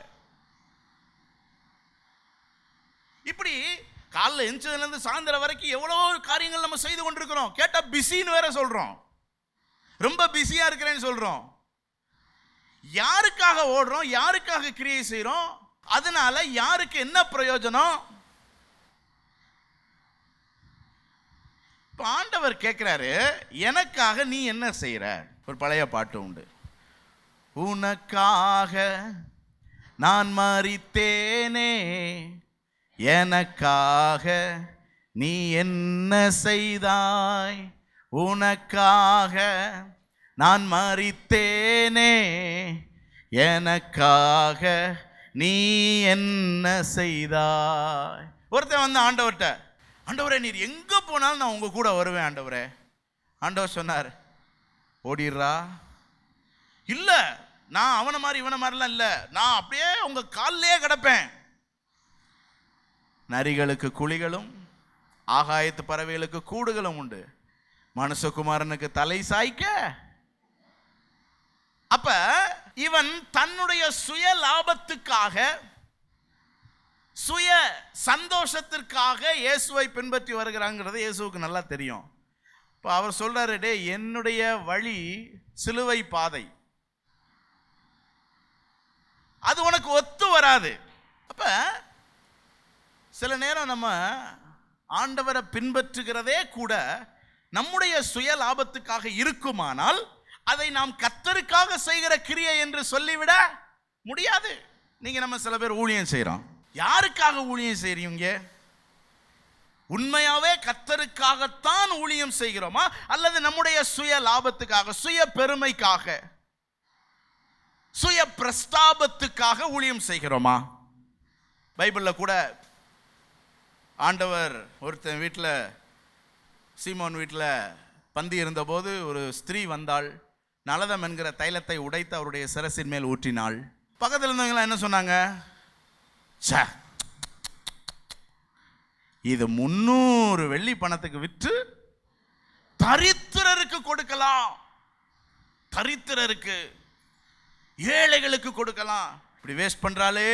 இப்படி காலைல எந்திரிச்சதுலேருந்து சாயந்தரம் வரைக்கும் எவ்வளோ காரியங்கள் நம்ம செய்து கொண்டிருக்கிறோம் கேட்டால் பிஸின்னு வேற சொல்கிறோம் ரொம்ப பிஸியாக இருக்கிறேன்னு சொல்கிறோம் யாருக்காக ஓடுறோம் யாருக்காக கிரியை செய்கிறோம் அதனால யாருக்கு என்ன பிரயோஜனம் இப்போ ஆண்டவர் கேட்குறாரு எனக்காக நீ என்ன செய்கிற ஒரு பழைய பாட்டு உண்டு உனக்காக நான் மறித்தேனே எனக்காக நீ என்ன செய்தாய் உனக்காக நான் மறித்தேனே எனக்காக நீ என்ன செய்தாய் ஒருத்தன் வந்து ஆண்டவர்கிட்ட ஆண்டவரே நீர் எங்க போனாலும் நான் உங்க கூட வருவேன் ஆண்டவரே ஆண்டவர் சொன்னார் ஓடிடுறா இல்ல நான் அவனை மாதிரி இவனை மாதிரிலாம் இல்ல நான் அப்படியே உங்க காலிலே கிடப்பேன் நரிகளுக்கு குழிகளும் ஆகாயத்து பறவைகளுக்கு கூடுகளும் உண்டு மனுஷகுமாரனுக்கு தலை சாய்க்க அப்ப இவன் தன்னுடைய சுய லாபத்துக்காக சுய சந்தோஷத்திற்காக இயேசுவை பின்பற்றி வருகிறாங்கிறது இயேசுவுக்கு நல்லா தெரியும் இப்போ அவர் சொல்றாரு டே என்னுடைய வழி சிலுவை பாதை அது உனக்கு ஒத்து வராது அப்ப சில நேரம் நம்ம ஆண்டவரை பின்பற்றுகிறதே கூட நம்முடைய சுய லாபத்துக்காக இருக்குமானால் அதை நாம் கத்தருக்காக செய்கிற கிரியை என்று சொல்லிவிட முடியாது நீங்க நம்ம சில பேர் ஊழியம் செய்றோம் யாருக்காக ஊழியம் செய்றீங்க உண்மையாவே கத்தருக்காகத்தான் ஊழியம் செய்கிறோமா அல்லது நம்முடைய சுய லாபத்துக்காக சுய பெருமைக்காக சுய பிரஸ்தாபத்துக்காக ஊழியம் செய்கிறோமா பைபிளில் கூட ஆண்டவர் ஒருத்தன் வீட்டில் சீமோன் வீட்டில் பந்தி இருந்தபோது ஒரு ஸ்திரீ வந்தாள் நலதம் என்கிற தைலத்தை உடைத்து அவருடைய சிரசின் மேல் ஊற்றினாள் பக்கத்தில் இருந்தவங்களாம் என்ன சொன்னாங்க ச்சே இது முந்நூறு வெள்ளி பணத்துக்கு விற்று தரித்திரருக்கு கொடுக்கலாம் தரித்திரருக்கு ஏழைகளுக்கு கொடுக்கலாம் இப்படி வேஸ்ட் பண்றாளே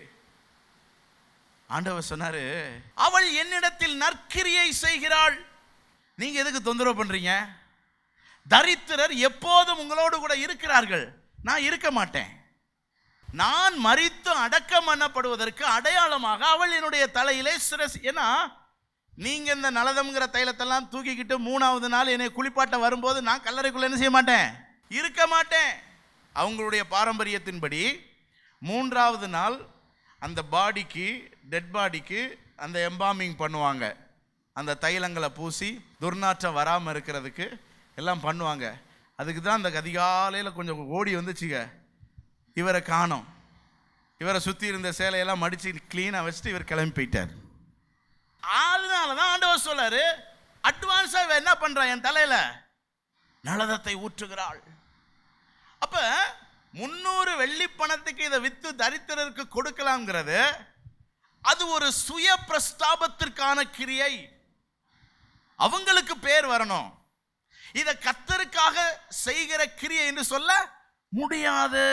ஆண்டவர் சொன்னாரு அவள் என்னிடத்தில் நற்கிரியை செய்கிறாள் நீங்க எதுக்கு தொந்தரவு பண்றீங்க தரித்திரர் எப்போதும் உங்களோடு கூட இருக்கிறார்கள் நான் இருக்க மாட்டேன் நான் மறித்து அடக்கம் பண்ணப்படுவதற்கு அடையாளமாக அவள் என்னுடைய தலையிலே சிரஸ் ஏன்னா நீங்க இந்த நலதம்ங்கிற தைலத்தெல்லாம் தூக்கிக்கிட்டு மூணாவது நாள் என்னை குளிப்பாட்ட வரும்போது நான் கல்லறைக்குள்ள என்ன செய்ய மாட்டேன் இருக்க மாட்டேன் அவங்களுடைய பாரம்பரியத்தின்படி மூன்றாவது நாள் அந்த பாடிக்கு டெட் பாடிக்கு அந்த எம்பாமிங் பண்ணுவாங்க அந்த தைலங்களை பூசி துர்நாற்றம் வராமல் இருக்கிறதுக்கு எல்லாம் பண்ணுவாங்க அதுக்கு தான் அந்த அதிகாலையில் கொஞ்சம் ஓடி வந்துச்சுங்க இவரை காணோம் இவரை சுற்றி இருந்த சேலையெல்லாம் மடித்து க்ளீனாக வச்சுட்டு இவர் கிளம்பி போயிட்டார் அதனால தான் ஆண்டவர் சொல்லாரு அட்வான்ஸாக இவ என்ன பண்ணுறான் என் தலையில் நலதத்தை ஊற்றுகிறாள் அப்ப முன்னூறு வெள்ளி பணத்துக்கு இதை வித்து தரித்திரருக்கு கொடுக்கலாம்ங்கிறது அது ஒரு சுய பிரஸ்தாபத்திற்கான கிரியை அவங்களுக்கு பேர் வரணும் இதை கத்தருக்காக செய்கிற கிரியை என்று சொல்ல முடியாது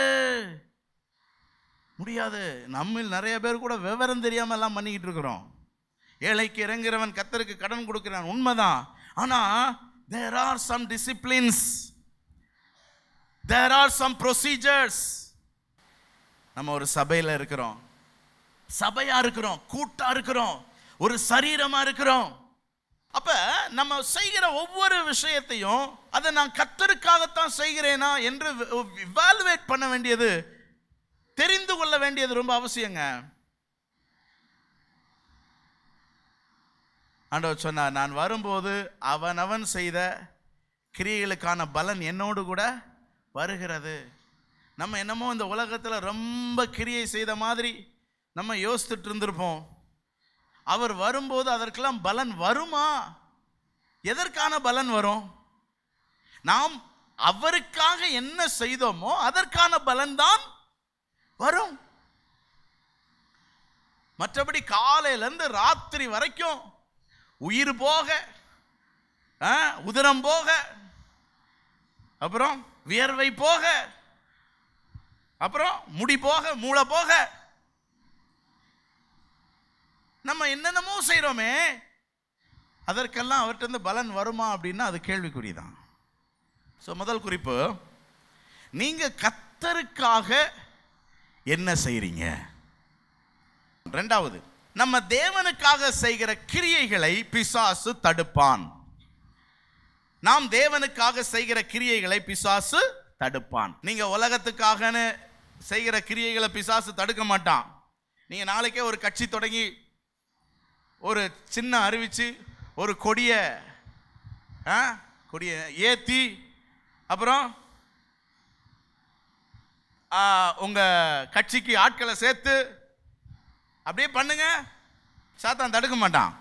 முடியாது நம்மில் நிறைய பேர் கூட விவரம் தெரியாம எல்லாம் பண்ணிக்கிட்டு இருக்கிறோம் ஏழைக்கு இறங்குறவன் கத்தருக்கு கடன் கொடுக்கிறான் உண்மைதான் ஆனா there are some disciplines there are some procedures நம்ம ஒரு சபையில் இருக்கிறோம் சபையா இருக்கிறோம் கூட்டா இருக்கிறோம் ஒரு சரீரமா இருக்கிறோம் அப்ப நம்ம செய்கிற ஒவ்வொரு விஷயத்தையும் அதை நான் கத்தருக்காகத்தான் செய்கிறேனா என்று இவாலுவேட் பண்ண வேண்டியது தெரிந்து கொள்ள வேண்டியது ரொம்ப அவசியங்க ஆண்டவர் சொன்னார் நான் வரும்போது அவனவன் செய்த கிரியைகளுக்கான பலன் என்னோடு கூட வருகிறது நம்ம என்னமோ இந்த உலகத்தில் ரொம்ப கிரியை செய்த மாதிரி நம்ம யோசித்துட்டு இருந்திருப்போம் அவர் வரும்போது அதற்கெல்லாம் பலன் வருமா எதற்கான பலன் வரும் நாம் அவருக்காக என்ன செய்தோமோ அதற்கான பலன் தான் வரும் மற்றபடி காலையிலேருந்து ராத்திரி வரைக்கும் உயிர் போக ஆ, உதிரம் போக அப்புறம் வியர்வை போக அப்புறம் முடி போக மூளை போக நம்ம என்னென்னமோ செய்கிறோமே அதற்கெல்லாம் அவர்கிட்ட இருந்து பலன் வருமா அப்படின்னா அது கேள்விக்குறிதான் ஸோ முதல் குறிப்பு நீங்க கத்தருக்காக என்ன செய்றீங்க ரெண்டாவது நம்ம தேவனுக்காக செய்கிற கிரியைகளை பிசாசு தடுப்பான் நாம் தேவனுக்காக செய்கிற கிரியைகளை பிசாசு தடுப்பான் நீங்க உலகத்துக்காகன்னு செய்கிற கிரியைகளை பிசாசு தடுக்க மாட்டான் நீங்க நாளைக்கே ஒரு கட்சி தொடங்கி ஒரு சின்ன அறிவிச்சு ஒரு கொடிய ஆ, கொடிய ஏத்தி அப்புறம் ஆ, உங்க கட்சிக்கு ஆட்களை சேர்த்து அப்படியே பண்ணுங்க சாத்தான் தடுக்க மாட்டான்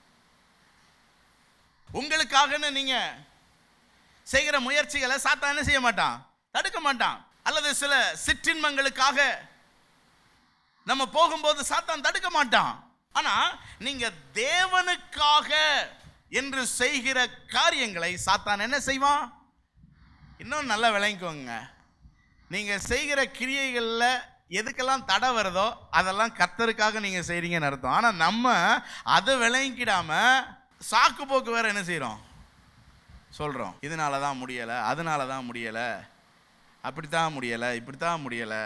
உங்களுக்காகன்னு நீங்க செய்கிற முயற்சிகளை சாத்தான் என்ன செய்ய மாட்டான் தடுக்க மாட்டான் அல்லது சில சிற்றின்மங்களுக்காக நம்ம போகும்போது சாத்தான் தடுக்க மாட்டான் ஆனா நீங்க தேவனுக்காக என்று செய்கிற காரியங்களை சாத்தான் என்ன செய்வான் இன்னும் நல்லா விளங்கிக்கோங்க நீங்க செய்கிற கிரியைகள்ல எதுக்கெல்லாம் தடை வருதோ அதெல்லாம் கர்த்தருக்காக நீங்க செய்றீங்கன்னு அர்த்தம் ஆனா நம்ம அதை விளங்கிக்கிடாம சாக்கு போக்கு வேற என்ன செய்றோம் சொல்றோம் இதனால தான் முடியல அதனால தான் முடியல அப்படித்தான் முடியல இப்படித்தான் முடியல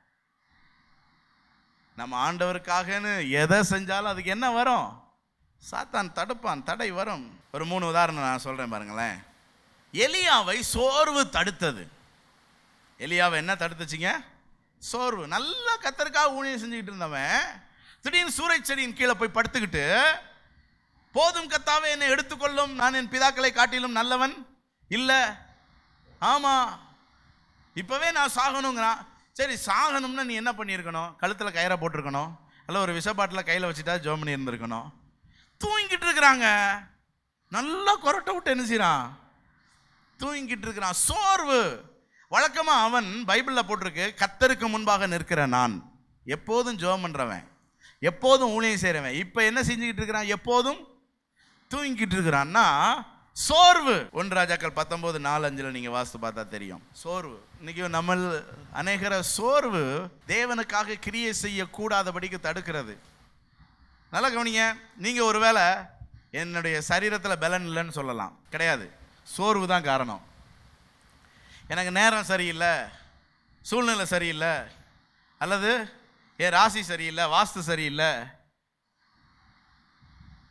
நம்ம ஆண்டவருக்காகன்னு எதை செஞ்சாலும் அதுக்கு என்ன வரும் சாத்தான் தடுப்பான் தடை வரும் ஒரு மூணு உதாரணம் நான் சொல்றேன் பாருங்களேன் எலியாவை சோர்வு தடுத்தது எலியாவை என்ன தடுத்துச்சுங்க சோர்வு நல்லா கத்தருக்காக ஊழியம் செஞ்சுக்கிட்டு இருந்தவன் திடீர்னு சூறைச் செடியின் கீழே போய் படுத்துக்கிட்டு போதும் கத்தாவே என்னை எடுத்துக்கொள்ளும் நான் என் பிதாக்களை காட்டிலும் நல்லவன் இல்லை ஆமா இப்பவே நான் சாகணுங்கிறான் சரி சாகணும்னா நீ என்ன பண்ணியிருக்கணும் கழுத்தில் கயிறை போட்டிருக்கணும் அல்ல ஒரு விஷப்பாட்டில் கையில் வச்சுட்டா ஜோம் பண்ணி இருந்திருக்கணும் தூங்கிட்டு இருக்கிறாங்க நல்லா கொரட்டை விட்டு என்ன செய்றான் தூங்கிட்டு இருக்கிறான் சோர்வு வழக்கமா அவன் பைபிளில் போட்டிருக்கு கத்தருக்கு முன்பாக நிற்கிற நான் எப்போதும் ஜெபம் பண்றவன் எப்போதும் ஊழியம் செய்கிறவன் இப்போ என்ன செஞ்சுக்கிட்டு இருக்கிறான் எப்போதும் தூங்கிட்டு இருக்கிறான்னா சோர்வு ஒன்று ராஜாக்கள் பத்தொன்பது நாலு அஞ்சில் நீங்கள் வாசித்து பார்த்தா தெரியும் சோர்வு இன்னைக்கு நம்ம அநேகர சோர்வு தேவனுக்காக கிரியை செய்யக்கூடாதபடிக்கு தடுக்கிறது நல்லா கவனிங்க நீங்கள் ஒருவேளை என்னுடைய சரீரத்தில் பலன் இல்லைன்னு சொல்லலாம் கிடையாது சோர்வு தான் காரணம் எனக்கு நேரம் சரியில்லை சூழ்நிலை சரியில்லை அல்லது என் ராசி சரியில்லை வாஸ்து சரியில்லை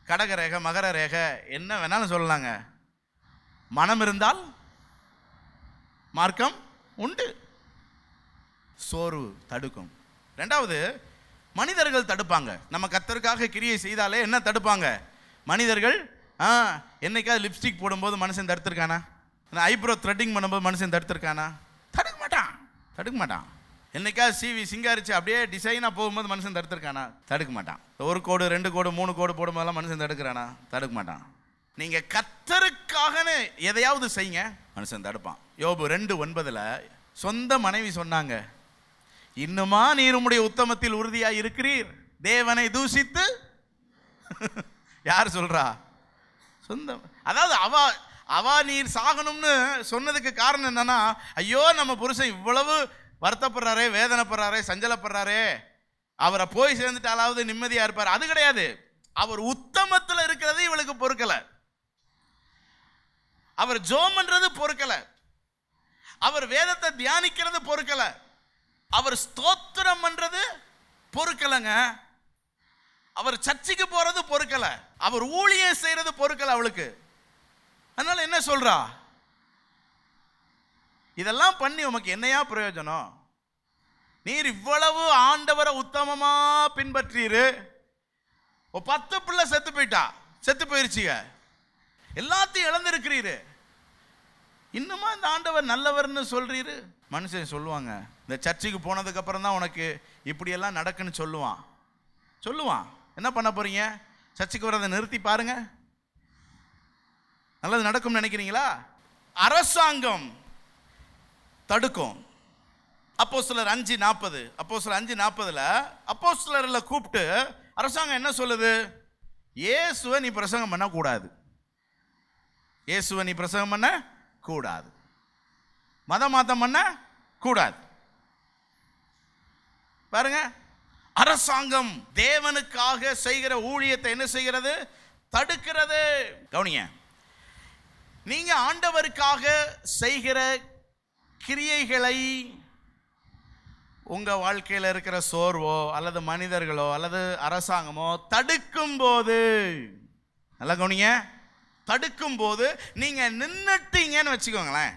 கடக ரேகை மகர ரேகை என்ன வேணாலும் சொல்லலாங்க மனம் இருந்தால் மார்க்கம் உண்டு சோர்வு தடுக்கும் ரெண்டாவது மனிதர்கள் தடுப்பாங்க நம்ம கத்தருக்காக கிரியை செய்தாலே என்ன தடுப்பாங்க மனிதர்கள் ஆ என்னைக்காவது லிப்ஸ்டிக் போடும்போது மனுஷன் தடுத்திருக்கானா ஐப்ரோ த்ரெட்டிங் பண்ணும்போது மனுஷன் தடுத்திருக்கானா தடுக்க மாட்டான் தடுக்க மாட்டான் என்னைக்காவது சிவி சிங்காரிச்சு அப்படியே டிசைனாக போகும்போது மனுஷன் தடுத்திருக்கானா தடுக்க மாட்டான் ஒரு கோடு ரெண்டு கோடு மூணு கோடு போடும்போதெல்லாம் மனுஷன் தடுக்கிறானா தடுக்க மாட்டான் நீங்கள் கத்தருக்காகன்னு எதையாவது செய்யுங்க மனுஷன் தடுப்பான் யோபு ரெண்டு ஒன்பதுல சொந்த மனைவி சொன்னாங்க இன்னுமா நீர் உம்முடைய உத்தமத்தில் உறுதியா இருக்கிறீர் தேவனை தூஷித்து யார் சொல்றா சொந்தம் அதாவது அவ அவ நீர் சாகணும்னு சொன்னதுக்கு காரணம் என்னன்னா ஐயோ நம்ம புருஷன் இவ்வளவு வருத்தப்படுறாரே வேதனைப்படுறாரே சஞ்சலப்படுறாரே அவரை போய் சேர்ந்துட்டாலாவது நிம்மதியா இருப்பார் அது கிடையாது அவர் உத்தமத்தில் இருக்கிறது இவளுக்கு பொறுக்கல அவர் ஜோம் பண்றது பொறுக்கல அவர் வேதத்தை தியானிக்கிறது பொறுக்கல அவர் ஸ்தோத்திரம் பண்றது பொறுக்கலைங்க அவர் சர்ச்சுக்கு போறது பொறுக்கல அவர் ஊழியம் செய்யறது பொறுக்கல அவளுக்கு அதனால என்ன சொல்றா இதெல்லாம் பண்ணி உமக்கு என்னையா பிரயோஜனம் நீர் இவ்வளவு ஆண்டவரை உத்தமமா பின்பற்றீரு ஒரு பத்து பிள்ளை செத்து போயிட்டா செத்து போயிருச்சுங்க எல்லாத்தையும் இழந்திருக்கிறீரு இன்னுமா இந்த ஆண்டவர் நல்லவர்னு சொல்றீரு மனுஷன் சொல்லுவாங்க இந்த சர்ச்சுக்கு போனதுக்கு அப்புறம் தான் உனக்கு இப்படியெல்லாம் நடக்குன்னு சொல்லுவான் சொல்லுவான் என்ன பண்ண போறீங்க சர்ச்சுக்கு வரதை நிறுத்தி பாருங்க நல்லது நடக்கும்னு நினைக்கிறீங்களா அரசாங்கம் தடுக்கும் அப்போ சிலர் அஞ்சு நாற்பது அப்போ சிலர் அஞ்சு நாற்பதுல அப்போ சிலரில் கூப்பிட்டு அரசாங்கம் என்ன சொல்லுது இயேசுவை நீ பிரசங்கம் பண்ணக்கூடாது இயேசுவை நீ பிரசங்கம் பண்ண கூடாது மத மாத்தம் பண்ண கூடாது பாருங்க அரசாங்கம் தேவனுக்காக செய்கிற ஊழியத்தை என்ன செய்கிறது தடுக்கிறது கவனிங்க நீங்க ஆண்டவருக்காக செய்கிற கிரியைகளை உங்க வாழ்க்கையில் இருக்கிற சோர்வோ அல்லது மனிதர்களோ அல்லது அரசாங்கமோ தடுக்கும் போது நல்லா கவனிங்க தடுக்கும் போது நீங்க நின்னுட்டீங்கன்னு வச்சுக்கோங்களேன்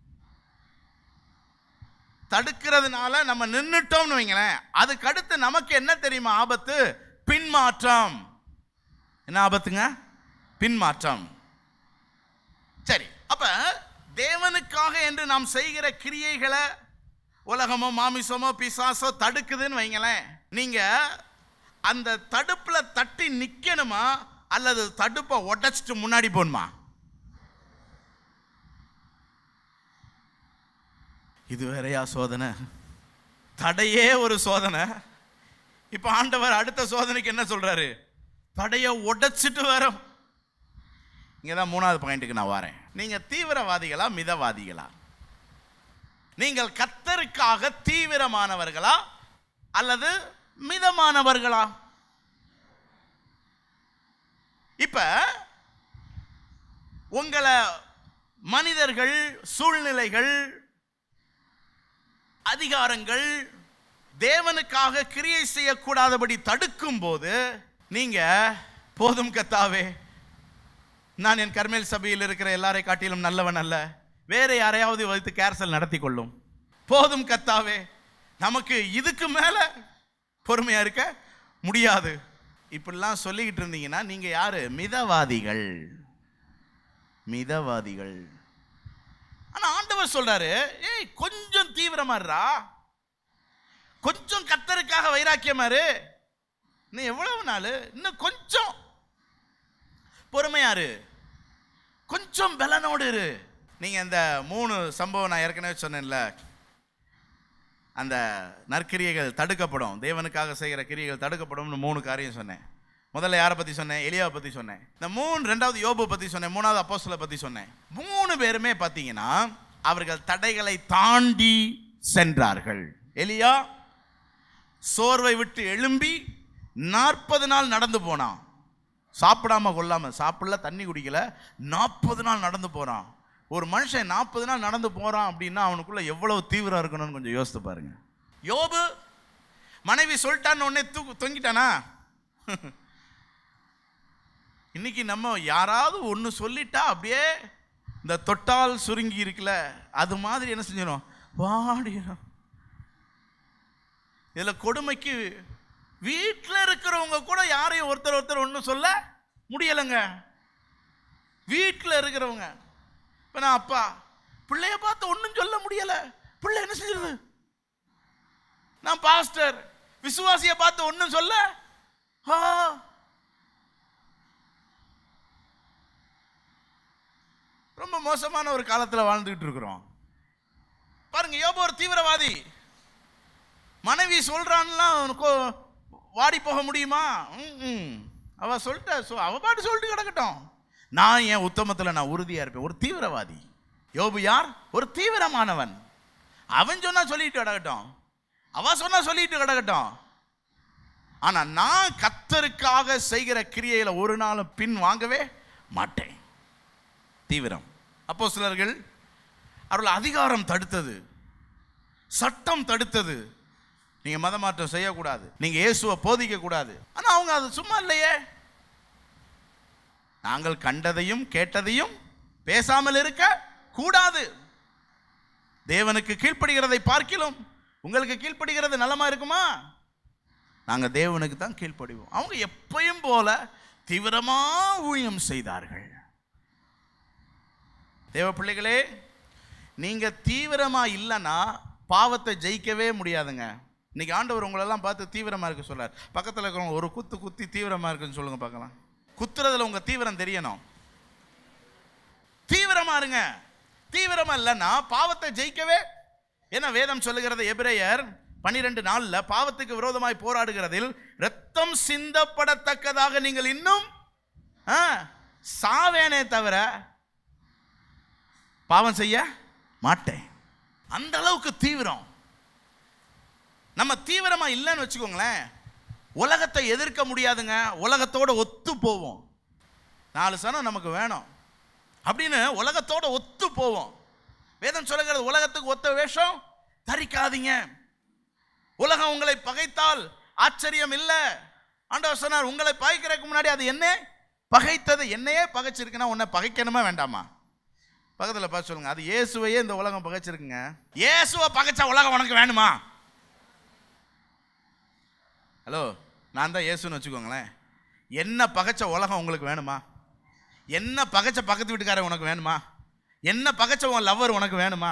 தடுக்கிறதுனால நம்ம நின்னுட்டோம்னு வைங்களேன் அதுக்கு அடுத்து நமக்கு என்ன தெரியுமா ஆபத்து பின்மாற்றம் என்ன ஆபத்துங்க பின்மாற்றம் சரி அப்ப தேவனுக்காக என்று நாம் செய்கிற கிரியைகளை உலகமோ மாமிசமோ பிசாசோ தடுக்குதுன்னு வைங்களேன் நீங்க அந்த தடுப்புல தட்டி நிக்கணுமா அல்லது தடுப்பை உடைச்சிட்டு முன்னாடி போகணுமா இது வேறையா சோதனை தடையே ஒரு சோதனை இப்போ ஆண்டவர் அடுத்த சோதனைக்கு என்ன சொல்றாரு தடையை உடைச்சிட்டு வரோம் இங்கே தான் மூணாவது பாயிண்ட்டுக்கு நான் வரேன் நீங்கள் தீவிரவாதிகளா மிதவாதிகளா நீங்கள் கத்தருக்காக தீவிரமானவர்களா அல்லது மிதமானவர்களா இப்ப உங்களை மனிதர்கள் சூழ்நிலைகள் அதிகாரங்கள் தேவனுக்காக கிரியை செய்யக்கூடாதபடி தடுக்கும் போது நீங்க போதும் கத்தாவே நான் என் கர்மேல் சபையில் இருக்கிற எல்லாரை காட்டிலும் நல்லவன் அல்ல வேற யாரையாவது வைத்து கேர்சல் நடத்தி கொள்ளும் போதும் கத்தாவே நமக்கு இதுக்கு மேல பொறுமையா இருக்க முடியாது இப்படிலாம் சொல்லிக்கிட்டு இருந்தீங்கன்னா நீங்க யாரு மிதவாதிகள் மிதவாதிகள் ஆனா ஆண்டவர் சொல்றாரு ஏய் கொஞ்சம் தீவிரமா இருடா கொஞ்சம் கத்தருக்காக வைராக்கியமா இரு இன்னும் எவ்வளவு நாள் இன்னும் கொஞ்சம் பொறுமையாரு கொஞ்சம் பலனோடு இரு நீங்க இந்த மூணு சம்பவம் நான் ஏற்கனவே சொன்னேன்ல அந்த நற்கிரியைகள் தடுக்கப்படும் தேவனுக்காக செய்கிற கிரியைகள் தடுக்கப்படும்னு மூணு காரியம் சொன்னேன் முதல்ல யாரை பத்தி சொன்னேன் எலியாவை பத்தி சொன்னேன் இந்த மூணு ரெண்டாவது யோபு பத்தி சொன்னேன் மூணாவது அப்போஸ்தலை பத்தி சொன்னேன் மூணு பேருமே பார்த்தீங்கன்னா அவர்கள் தடைகளை தாண்டி சென்றார்கள் எலியா சோர்வை விட்டு எழும்பி நாற்பது நாள் நடந்து போனான் சாப்பிடாம கொள்ளாம சாப்பிடல தண்ணி குடிக்கல நாற்பது நாள் நடந்து போறான் ஒரு மனுஷன் நாற்பது நாள் நடந்து போறான் அப்படின்னா அவனுக்குள்ள எவ்வளவு தீவிரம் இருக்கணும்னு கொஞ்சம் யோசித்து பாருங்க யோபு மனைவி சொல்லிட்டான்னு உடனே தூக்கு தொங்கிட்டானா இன்னைக்கு நம்ம யாராவது ஒன்று சொல்லிட்டா அப்படியே இந்த தொட்டால் சுருங்கி இருக்குல்ல அது மாதிரி என்ன செஞ்சிடும் வாடிடும் இதில் கொடுமைக்கு வீட்டில் இருக்கிறவங்க கூட யாரையும் ஒருத்தர் ஒருத்தர் ஒன்றும் சொல்ல முடியலைங்க வீட்டில் இருக்கிறவங்க இப்போ நான் அப்பா பிள்ளைய பார்த்து ஒன்றும் சொல்ல முடியலை பிள்ளை என்ன செஞ்சிருது நான் பாஸ்டர் விசுவாசியை பார்த்து ஒன்றும் சொல்ல ஆ ரொம்ப மோசமான ஒரு காலத்தில் வாழ்ந்துகிட்டு இருக்கிறோம் பாருங்க யோபு ஒரு தீவிரவாதி மனைவி சொல்றான்லாம் உனக்கு வாடி போக முடியுமா ம்ம். அவ சொல்லிட்ட சொ- அவ பாட்டு சொல்லிட்டு கிடக்கட்டும் நான் என் உத்தமத்தில் நான் உறுதியா இருப்பேன் ஒரு தீவிரவாதி யோபு யார் ஒரு தீவிரமானவன் அவன் சொன்னா சொல்லிட்டு கிடக்கட்டும் அவ சொன்னா சொல்லிட்டு கிடக்கட்டும் ஆனா நான் கத்தருக்காக செய்கிற கிரியையில ஒரு நாளும் பின் வாங்கவே மாட்டேன் தீவிரம் அப்போ சிலர்கள் அவர்கள் அதிகாரம் தடுத்தது சட்டம் தடுத்தது நீங்க மதமாற்றம் செய்யக்கூடாது நீங்க இயேசுவை போதிக்க கூடாது ஆனா அவங்க அது சும்மா இல்லையே நாங்கள் கண்டதையும் கேட்டதையும் பேசாமல் இருக்க கூடாது தேவனுக்கு கீழ்ப்படுகிறதை பார்க்கிலும் உங்களுக்கு கீழ்ப்படுகிறது நலமா இருக்குமா நாங்க தேவனுக்கு தான் கீழ்ப்படிவோம் அவங்க எப்பயும் போல தீவிரமா ஊழியம் செய்தார்கள் தேவ பிள்ளைகளே நீங்க தீவிரமா இல்லைன்னா பாவத்தை ஜெயிக்கவே முடியாதுங்க இன்னைக்கு ஆண்டவர் உங்களெல்லாம் பார்த்து தீவிரமா இருக்க சொல்றார் பக்கத்தில் இருக்கிறவங்க ஒரு குத்து குத்தி தீவிரமா இருக்குன்னு சொல்லுங்க பார்க்கலாம் குத்துறதுல உங்க தீவிரம் தெரியணும் தீவிரமா இருங்க தீவிரமா இல்லைன்னா பாவத்தை ஜெயிக்கவே ஏன்னா வேதம் சொல்லுகிறது எபிரேயர் பனிரெண்டு நாள்ல பாவத்துக்கு விரோதமாய் போராடுகிறதில் ரத்தம் சிந்தப்படத்தக்கதாக நீங்கள் இன்னும் ஆ, சாவேனே தவிர பாவம் செய்ய மாட்டேன் அந்த அளவுக்கு தீவிரம் நம்ம தீவிரமா இல்லைன்னு வச்சுக்கோங்களேன் உலகத்தை எதிர்க்க முடியாதுங்க உலகத்தோட ஒத்து போவோம் நாலு சனம் நமக்கு வேணும் அப்படின்னு உலகத்தோட ஒத்து போவோம் வேதம் சொல்லுகிறது உலகத்துக்கு ஒத்த வேஷம் தரிக்காதீங்க உலகம் உங்களை பகைத்தால் ஆச்சரியம் இல்லை ஆண்டவர் சொன்னார் உங்களை பகைக்கிறதுக்கு முன்னாடி அது என்ன பகைத்தது என்னையே பகைச்சிருக்குன்னா உன்னை பகைக்கணுமா வேண்டாமா பக்கத்தில் பார்த்து சொல்லுங்க அது இயேசுவையே இந்த உலகம் பகைச்சிருக்குங்க இயேசுவை பகைச்சா உலகம் உனக்கு வேணுமா ஹலோ நான் தான் இயேசுன்னு வச்சுக்கோங்களேன் என்ன பகைச்ச உலகம் உங்களுக்கு வேணுமா என்ன பகைச்ச பக்கத்து வீட்டுக்காரன் உனக்கு வேணுமா என்ன பகைச்ச உன் லவ்வர் உனக்கு வேணுமா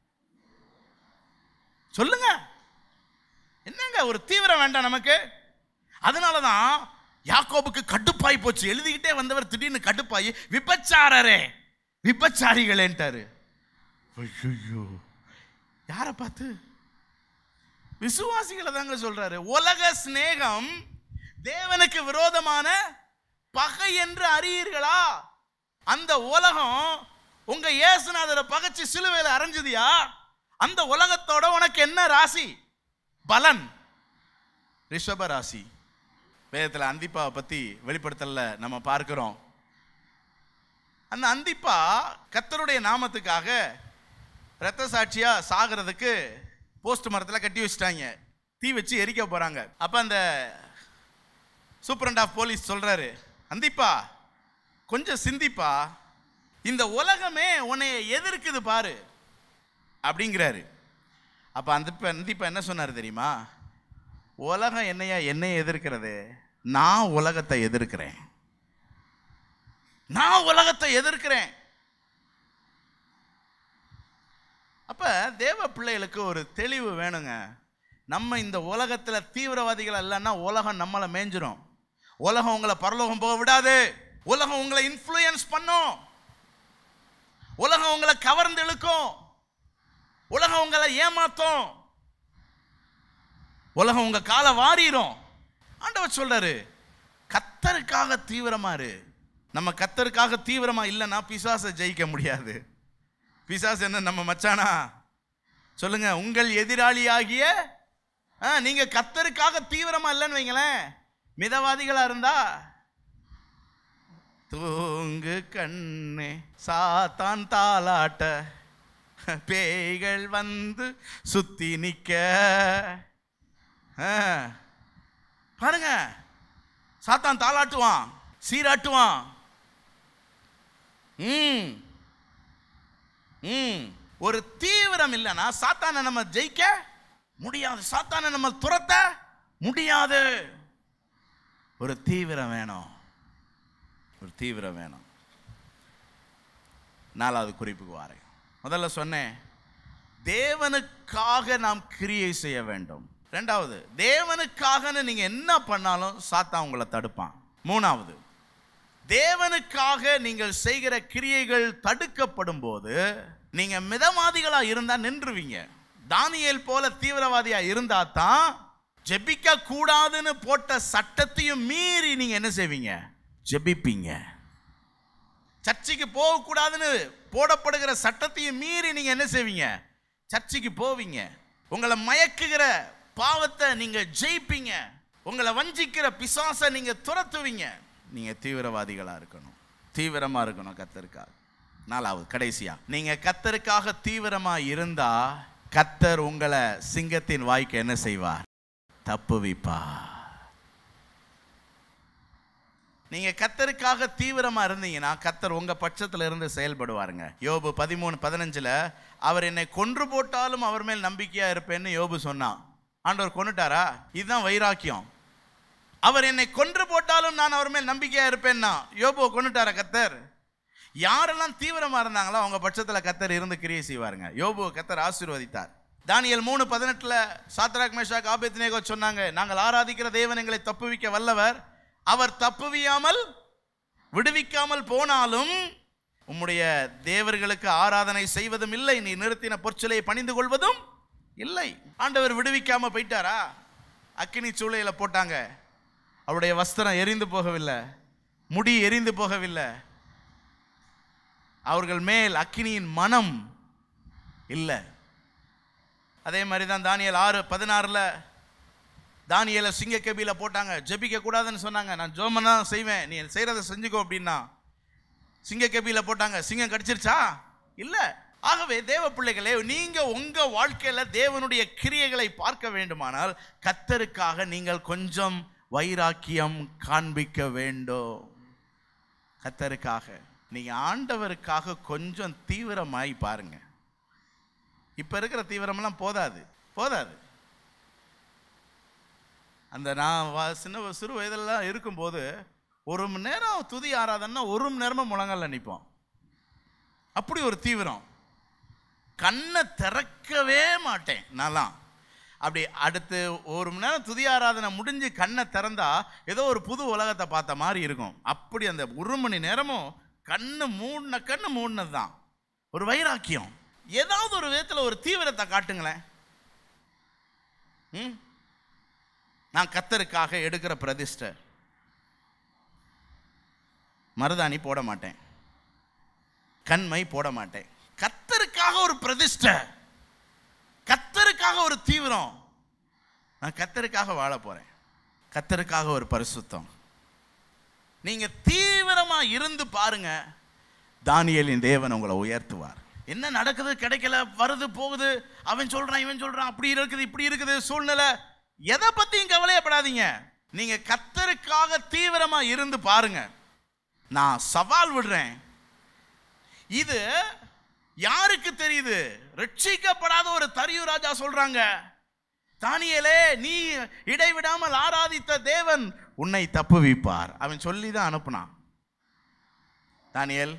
சொல்லுங்க என்னங்க ஒரு தீவிரம் வேண்டாம் நமக்கு அதனால தான் யாக்கோபுக்கு கடுப்பாய் போச்சு எழுதிக்கிட்டே வந்தவர் திடீர்னு கடுப்பாயி விபச்சாரரே விபச்சாரிகளேன்ட்டாரு ஐயோ யாரை பார்த்து விசுவாசிகளை தாங்க சொல்றாரு உலக சிநேகம் தேவனுக்கு விரோதமான பகை என்று அறியீர்களா அந்த உலகம் உங்க இயேசுநாதரை பகைச்சு சிலுவையில் அரைஞ்சதியா அந்த உலகத்தோட உனக்கு என்ன ராசி பலன் ரிஷப ராசி வேதத்தில் அந்திப்பாவை பத்தி வெளிப்படுத்தல நம்ம பார்க்கிறோம் அந்த அந்திப்பா கத்தருடைய நாமத்துக்காக இரத்த சாட்சியா சாகிறதுக்கு போஸ்ட் மரத்தில் கட்டி வச்சுட்டாங்க தீ வச்சு எரிக்க போறாங்க அப்ப அந்த சூப்பரண்ட் ஆஃப் போலீஸ் சொல்றாரு அந்திப்பா கொஞ்சம் சிந்திப்பா இந்த உலகமே உன்னை எதிர்க்குது பாரு அப்படிங்கிறாரு அப்ப அந்த அந்திப்பா என்ன சொன்னார் தெரியுமா உலகம் என்னையா என்னைய எதிர்க்கிறது நான் உலகத்தை எதிர்க்கிறேன் நான் உலகத்தை எதிர்க்கிறேன் அப்ப தேவ பிள்ளைகளுக்கு ஒரு தெளிவு வேணுங்க நம்ம இந்த உலகத்துல தீவிரவாதிகள் இல்லைன்னா உலகம் நம்மளை மேய்ஞ்சிரும் உலகம் உங்களை பரலோகம் போக விடாது உலகம் உங்களை இன்ஃப்ளூயன்ஸ் பண்ணும் உலகம் உங்களை கவர்ந்து இழுக்கும் உலகம் உங்களை ஏமாத்தும் உலகம் உங்க காலை வாரிரும் ஆண்டவர் சொல்றாரு கத்தருக்காக தீவிரமா இரு நம்ம கத்தருக்காக தீவிரமா இல்லைன்னா பிசாசை ஜெயிக்க முடியாது பிசாசு என்ன நம்ம மச்சானா சொல்லுங்க உங்கள் எதிராளியாகிய ஆ, நீங்க கத்தருக்காக தீவிரமா இல்லைன்னு வைங்களேன் மிதவாதிகளா இருந்தா தூங்கு கண்ணே சாத்தான் தாலாட்ட பேய்கள் வந்து சுத்தி நிக்க ஆ, பாருங்க சாத்தான் தாளாட்டுவான் சீராட்டுவான் ம் ம் ஒரு தீவிரம் இல்லைன்னா சாத்தானை நம்ம ஜெயிக்க முடியாது சாத்தானை நம்ம துரத்த முடியாது ஒரு தீவிரம் வேணும் ஒரு தீவிரம் வேணும் நாலாவது குறிப்புக்கு வாரேன் முதல்ல சொன்னேன் தேவனுக்காக நாம் கிரியை செய்ய வேண்டும் ரெண்டாவது தேவனுக்காகன்னு நீங்க என்ன பண்ணாலும் சாத்தா உங்களை தடுப்பான் மூணாவது தேவனுக்காக நீங்கள் செய்கிற கிரியைகள் தடுக்கப்படும் போது நீங்க மிதவாதிகளா இருந்தா நின்றுவீங்க தானியேல் போல தீவிரவாதியா இருந்தா தான் ஜெபிக்க கூடாதுன்னு போட்ட சட்டத்தையும் மீறி நீங்க என்ன செய்வீங்க ஜெபிப்பீங்க சர்ச்சுக்கு போகக்கூடாதுன்னு போடப்படுகிற சட்டத்தையும் மீறி நீங்க என்ன செய்வீங்க சர்ச்சுக்கு போவீங்க உங்களை மயக்குகிற பாவத்தை நீங்க ஜெயிப்பீங்க உங்களை வஞ்சிக்கிற பிசாசை நீங்க துரத்துவீங்க நீங்க தீவிரவாதிகளா இருக்கணும் தீவிரமா இருக்கணும் கத்தருக்காக நாலாவது கடைசியா நீங்க கத்தருக்காக தீவிரமா இருந்தா கத்தர் உங்களை சிங்கத்தின் வாய்க்கு என்ன செய்வார் தப்புவிப்பார் நீங்க கத்தருக்காக தீவிரமா இருந்தீங்கன்னா கத்தர் உங்க பட்சத்துல இருந்து செயல்படுவாருங்க யோபு பதிமூணு பதினஞ்சுல அவர் என்னை கொன்று போட்டாலும் அவர் மேல் நம்பிக்கையா இருப்பேன்னு யோபு சொன்னான் ஆண்டவர் கொன்னுட்டாரா இதுதான் வைராக்கியம் அவர் என்னை கொன்று போட்டாலும் நான் அவர் மேல் நம்பிக்கையா இருப்பேன்னா யோபுவை கொன்னுட்டாரா கத்தர் யாரெல்லாம் தீவிரமா இருந்தாங்களோ அவங்க பட்சத்துல கத்தர் இருந்து கிரியை செய்வாருங்க யோபுவை கத்தர் ஆசீர்வதித்தார் தானியல் மூணு பதினெட்டுல சாத்ராக் மேஷாக் ஆபேத்நேகோ சொன்னாங்க நாங்கள் ஆராதிக்கிற தேவன் எங்களை தப்புவிக்க வல்லவர் அவர் தப்புவியாமல் விடுவிக்காமல் போனாலும் உம்முடைய தேவர்களுக்கு ஆராதனை செய்வதும் இல்லை நீ நிறுத்தின பொற்சிலையை பணிந்து கொள்வதும் இல்லை ஆண்டவர் விடுவிக்காம போயிட்டாரா அக்கினி சூளையில போட்டாங்க அவருடைய வஸ்திரம் எரிந்து போகவில்லை முடி எரிந்து போகவில்லை அவர்கள் மேல் அக்கினியின் மனம் இல்லை அதே மாதிரி தான் தானியல் ஆறு பதினாறில் தானியலை சிங்க கபில போட்டாங்க ஜெபிக்க கூடாதுன்னு சொன்னாங்க நான் ஜோமனா செய்வேன் நீ செய்கிறத செஞ்சுக்கோ அப்படின்னா சிங்க கபில போட்டாங்க சிங்கம் கடிச்சிருச்சா இல்லை ஆகவே தேவ பிள்ளைகளே நீங்க உங்க வாழ்க்கையில தேவனுடைய கிரியைகளை பார்க்க வேண்டுமானால் கத்தருக்காக நீங்கள் கொஞ்சம் வைராக்கியம் காண்பிக்க வேண்டும் கத்தருக்காக நீங்க ஆண்டவருக்காக கொஞ்சம் தீவிரமாய் பாருங்க இப்ப இருக்கிற தீவிரமெல்லாம் போதாது போதாது அந்த நான் வ- சின்ன சிறு வயதெல்லாம் இருக்கும்போது ஒரு மணி நேரம் துதி ஆராதன்னா ஒரு மணி நேரமா முழங்கால நிற்போம் அப்படி ஒரு தீவிரம் கண்ணை திறக்கவே மாட்டேன் நான்லாம் அப்படி அடுத்து ஒரு மணி நேரம் துதி ஆராதனை முடிஞ்சு கண்ணை திறந்தா ஏதோ ஒரு புது உலகத்தை பார்த்த மாதிரி இருக்கும் அப்படி அந்த ஒரு மணி நேரமும் கண்ணு மூடின கண்ணு மூடினது தான் ஒரு வைராக்கியம் ஏதாவது ஒரு விதத்தில் ஒரு தீவிரத்தை காட்டுங்களேன் ம் நான் கத்தருக்காக எடுக்கிற பிரதிஷ்டை மருதாணி போட மாட்டேன் கண்மை போட மாட்டேன் கத்தருக்காக ஒரு பிரதிஷ்டை கத்தருக்காக ஒரு தீவிரம் நான் கத்தருக்காக வாழ போறேன் கத்தருக்காக ஒரு பரிசுத்தம் நீங்க தீவிரமா இருந்து பாருங்க தானியேலின் தேவன் உங்களை உயர்த்துவார் என்ன நடக்குது கிடைக்கல வருது போகுது அவன் சொல்றான் இவன் சொல்றான் அப்படி இருக்குது இப்படி இருக்குது சூழ்நிலை எதை பத்தியும் கவலையப்படாதீங்க நீங்க கத்தருக்காக தீவிரமா இருந்து பாருங்க நான் சவால் விடுறேன் இது யாருக்கு தெரியுது ரட்சிக்கப்படாத ஒரு தரியு ராஜா சொல்றாங்க தானியேலே நீ இடைவிடாமல் ஆராதித்த தேவன் உன்னை தப்புவிப்பார் அவன் சொல்லி தான் அனுப்புனான் தானியேல்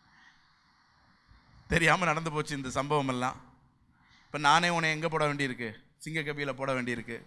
தெரியாம நடந்து போச்சு இந்த சம்பவம் எல்லாம் இப்ப நானே உன்னை எங்க போட வேண்டியிருக்கு சிங்க கபியில போட வேண்டியிருக்கு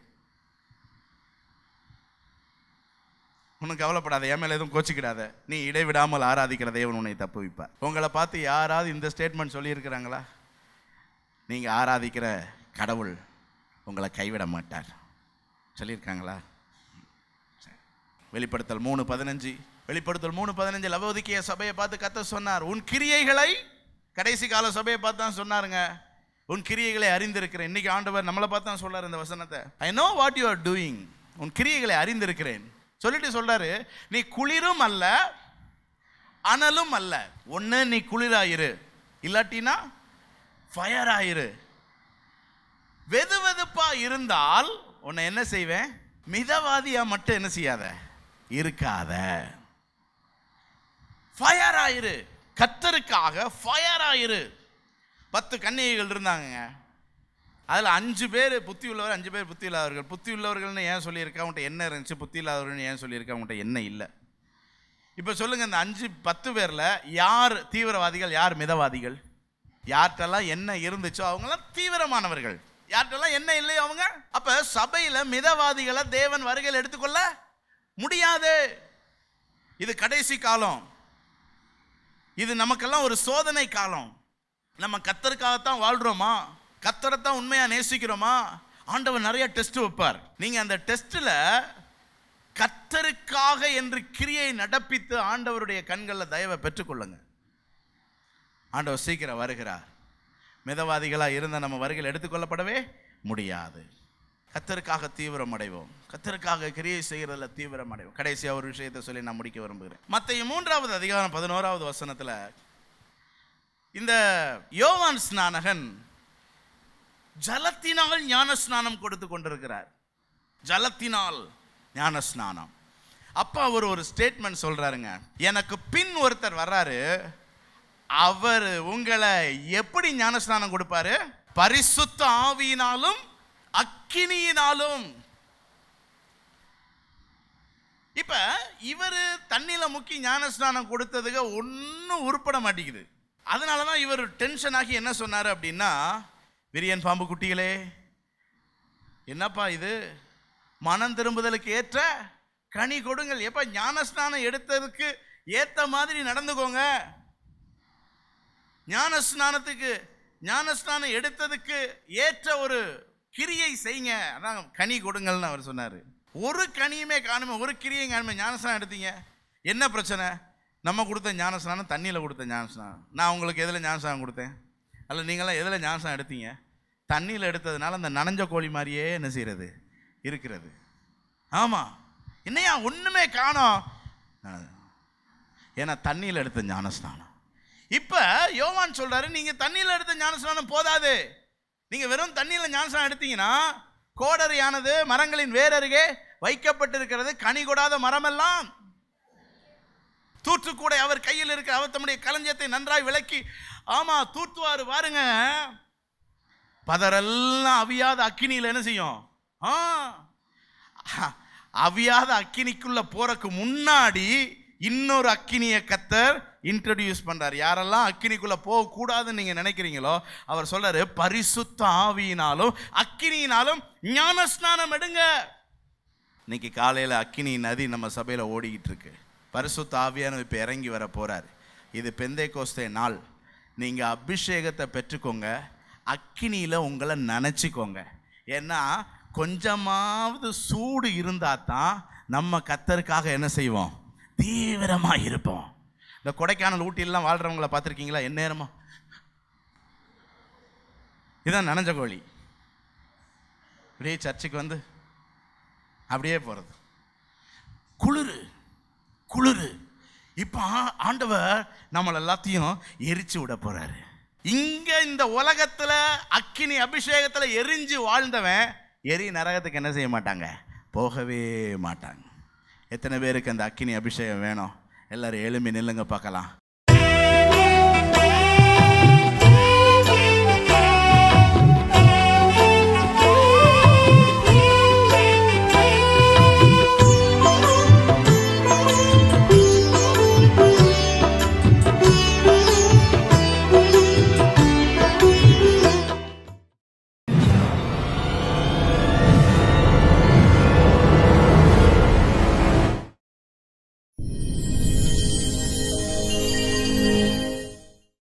ஒன்றும் கவலைப்படாத என் மேல எதுவும் கோச்சிக்கிடாத நீ இடைவிடாமல் ஆராதிக்கிற தேவன் உன்னை தப்புவிப்பார் உங்களை பார்த்து யாராவது இந்த ஸ்டேட்மெண்ட் சொல்லியிருக்கிறாங்களா நீங்க ஆராதிக்கிற கடவுள் உங்களை கைவிட மாட்டார் சொல்லியிருக்காங்களா சரி. வெளிப்படுத்தல் மூணு பதினஞ்சு வெளிப்படுத்தல் மூணு பதினஞ்சு லவோதிக்கிய சபையை பார்த்து கத்த சொன்னார் உன் கிரியைகளை கடைசி கால சபையை பார்த்து தான் சொன்னாருங்க உன் கிரியைகளை அறிந்திருக்கிறேன் இன்னைக்கு ஆண்டவர் நம்மளை பார்த்து தான் சொல்றாரு இந்த வசனத்தை I know what you are doing உன் கிரியைகளை அறிந்திருக்கிறேன் சொல்லிட்டு சொல்றாரு நீ குளிரும் அல்ல அனலும் அல்ல ஒன்று நீ குளிராயிரு இல்லாட்டினா ஃபயர் ஆயிரு வெது வெதுப்பா இருந்தால் உன்னை என்ன செய்வேன் மிதவாதியா மட்டும் என்ன செய்யாத இருக்காத ஃபயர் ஆயிரு கத்தருக்காக ஃபயர் ஆயிரு பத்து கன்னிகைகள் இருந்தாங்கங்க அதில் அஞ்சு பேர் புத்தி உள்ளவர் அஞ்சு பேர் புத்தி இல்லாதவர்கள் புத்தி உள்ளவர்கள்னு ஏன் சொல்லியிருக்கா அவங்கள்ட்ட என்ன இருந்துச்சு புத்தி இல்லாதவர்கள்னு ஏன் சொல்லியிருக்கா அவங்கள்ட்ட என்ன இல்லை இப்போ சொல்லுங்க இந்த அஞ்சு பத்து பேரில் யார் தீவிரவாதிகள் யார் மிதவாதிகள் யார்கிட்டலாம் என்ன இருந்துச்சோ அவங்களாம் தீவிரமானவர்கள் யார்கிட்டலாம் என்ன இல்லையோ அவங்க அப்ப சபையில மிதவாதிகளை தேவன் வருகையில் எடுத்துக்கொள்ள முடியாது இது கடைசி காலம் இது நமக்கெல்லாம் ஒரு சோதனை காலம் நம்ம கத்தருக்காகத்தான் வாழ்றோமா கத்தரைத்தான் உண்மையா நேசிக்கிறோமா ஆண்டவர் நிறைய டெஸ்ட் வைப்பார் நீங்க அந்த டெஸ்ட்ல கத்தருக்காக என்று கிரியை நடப்பித்து ஆண்டவருடைய கண்களில் தயவை பெற்றுக்கொள்ளுங்க ஆண்டவர் சீக்கிரம் வருகிறார் மிதவாதிகளாக இருந்த நம்ம வருகையில் எடுத்துக்கொள்ளப்படவே முடியாது கத்தருக்காக தீவிரம் அடைவோம் கத்தருக்காக கிரியை செய்கிறதுல தீவிரம் அடைவோம் கடைசியாக ஒரு விஷயத்தை சொல்லி நான் முடிக்க விரும்புகிறேன் மற்ற மூன்றாவது அதிகாரம் பதினோராவது வசனத்தில் இந்த யோவான் ஸ்நானகன் ஜலத்தினால் ஞான ஸ்நானம் கொடுத்து கொண்டிருக்கிறார் ஜலத்தினால் ஞான ஸ்நானம் அப்போ அவர் ஒரு ஸ்டேட்மெண்ட் சொல்றாருங்க எனக்கு பின் ஒருத்தர் வர்றாரு அவர் உங்களை எப்படி ஞானஸ்நானம் கொடுப்பாரு பரிசுத்த ஆவியினாலும் அக்கினியினாலும் இப்ப இவர் தண்ணியில முக்கி ஞானஸ்நானம் கொடுத்ததுக்கு ஒன்றும் உருப்பட மாட்டேங்குது அதனால தான் இவர் டென்ஷன் ஆகி என்ன சொன்னார் அப்படின்னா விரியன் பாம்பு குட்டிகளே என்னப்பா இது மனம் திரும்புதலுக்கு ஏற்ற கனி கொடுங்கள் எப்ப ஞானஸ்நானம் எடுத்ததுக்கு ஏத்த மாதிரி நடந்துக்கோங்க ஞானஸ்நானத்துக்கு ஞானஸ்நானம் எடுத்ததுக்கு ஏற்ற ஒரு கிரியை செய்யுங்க அதான் கனி கொடுங்கள்னு அவர் சொன்னார் ஒரு கனியுமே காணுமே ஒரு கிரியும் காணுமே ஞானஸ்நானம் எடுத்தீங்க என்ன பிரச்சனை நம்ம கொடுத்த ஞானஸ்நானம் தண்ணியில் கொடுத்த ஞானஸ்நானம் நான் உங்களுக்கு எதில் ஞானஸ்நானம் கொடுத்தேன் அல்ல நீங்களாம் எதில் ஞானஸ்நானம் எடுத்தீங்க தண்ணியில் எடுத்ததுனால அந்த நனைஞ்ச கோழி மாதிரியே என்ன செய்கிறது இருக்கிறது ஆமாம் என்னையா ஒன்றுமே காணோம் ஏன்னா தண்ணியில் எடுத்த ஞானஸ்நானம் இப்போ யோவான் சொல்றாரு நீங்க தண்ணியில் எடுத்த ஞானஸ்நானம் போதாது நீங்க வெறும் தண்ணியில் ஞானஸ்நானம் எடுத்தீங்கன்னா கோடரியானது மரங்களின் வேரருகே வைக்கப்பட்டிருக்கிறது கனி கொடாத மரமெல்லாம் தூற்றுக்கூடை அவர் கையில் இருக்க அவர் தம்முடைய களஞ்சியத்தை நன்றாய் விளக்கி ஆமா தூத்துவாரு பாருங்க பதரெல்லாம் அவியாத அக்கினியில் என்ன செய்யும் ஆ அவியாத அக்கினிக்குள்ள போறக்கு முன்னாடி இன்னொரு அக்கினியை கத்தர் இன்ட்ரடியூஸ் பண்றார் யாரெல்லாம் அக்கினிக்குள்ள போக கூடாதுன்னு நீங்க நினைக்கிறீங்களோ அவர் சொல்றாரு பரிசுத்த ஆவியினாலும் அக்கினியினாலும் ஞானஸ்நானம் எடுங்க இன்னைக்கு காலையில அக்கினி நதி நம்ம சபையில ஓடிக்கிட்டு இருக்கு பரிசுத்த ஆவியானவர் இப்ப இறங்கி வர போறார் இது பெந்தை கோஸ்தே நாள் நீங்க அபிஷேகத்தை பெற்றுக்கோங்க அக்கினியில உங்களை நினைச்சுக்கோங்க ஏன்னா கொஞ்சமாவது சூடு இருந்தா தான் நம்ம கத்தருக்காக என்ன செய்வோம் தீவிரமா இருப்போம் இந்த கொடைக்கானல் ஊட்டிலாம் வாழ்றவங்கள பார்த்துருக்கீங்களா என்ன நேரமா இதான் நனைஞ்ச கோழி அப்படியே சர்ச்சுக்கு வந்து அப்படியே போகிறது குளிரு குளிரு இப்போ ஆண்டவர் நம்மள எல்லாத்தையும் எரிச்சு விட போறாரு இங்க இந்த உலகத்துல அக்கினி அபிஷேகத்துல எரிஞ்சு வாழ்ந்தவன் எரி நரகத்துக்கு என்ன செய்ய மாட்டாங்க போகவே மாட்டாங்க எத்தனை பேருக்கு அந்த அக்கினி அபிஷேகம் வேணும் எல்லாரும் எழும்பி நில்லுங்க பார்க்கலாம்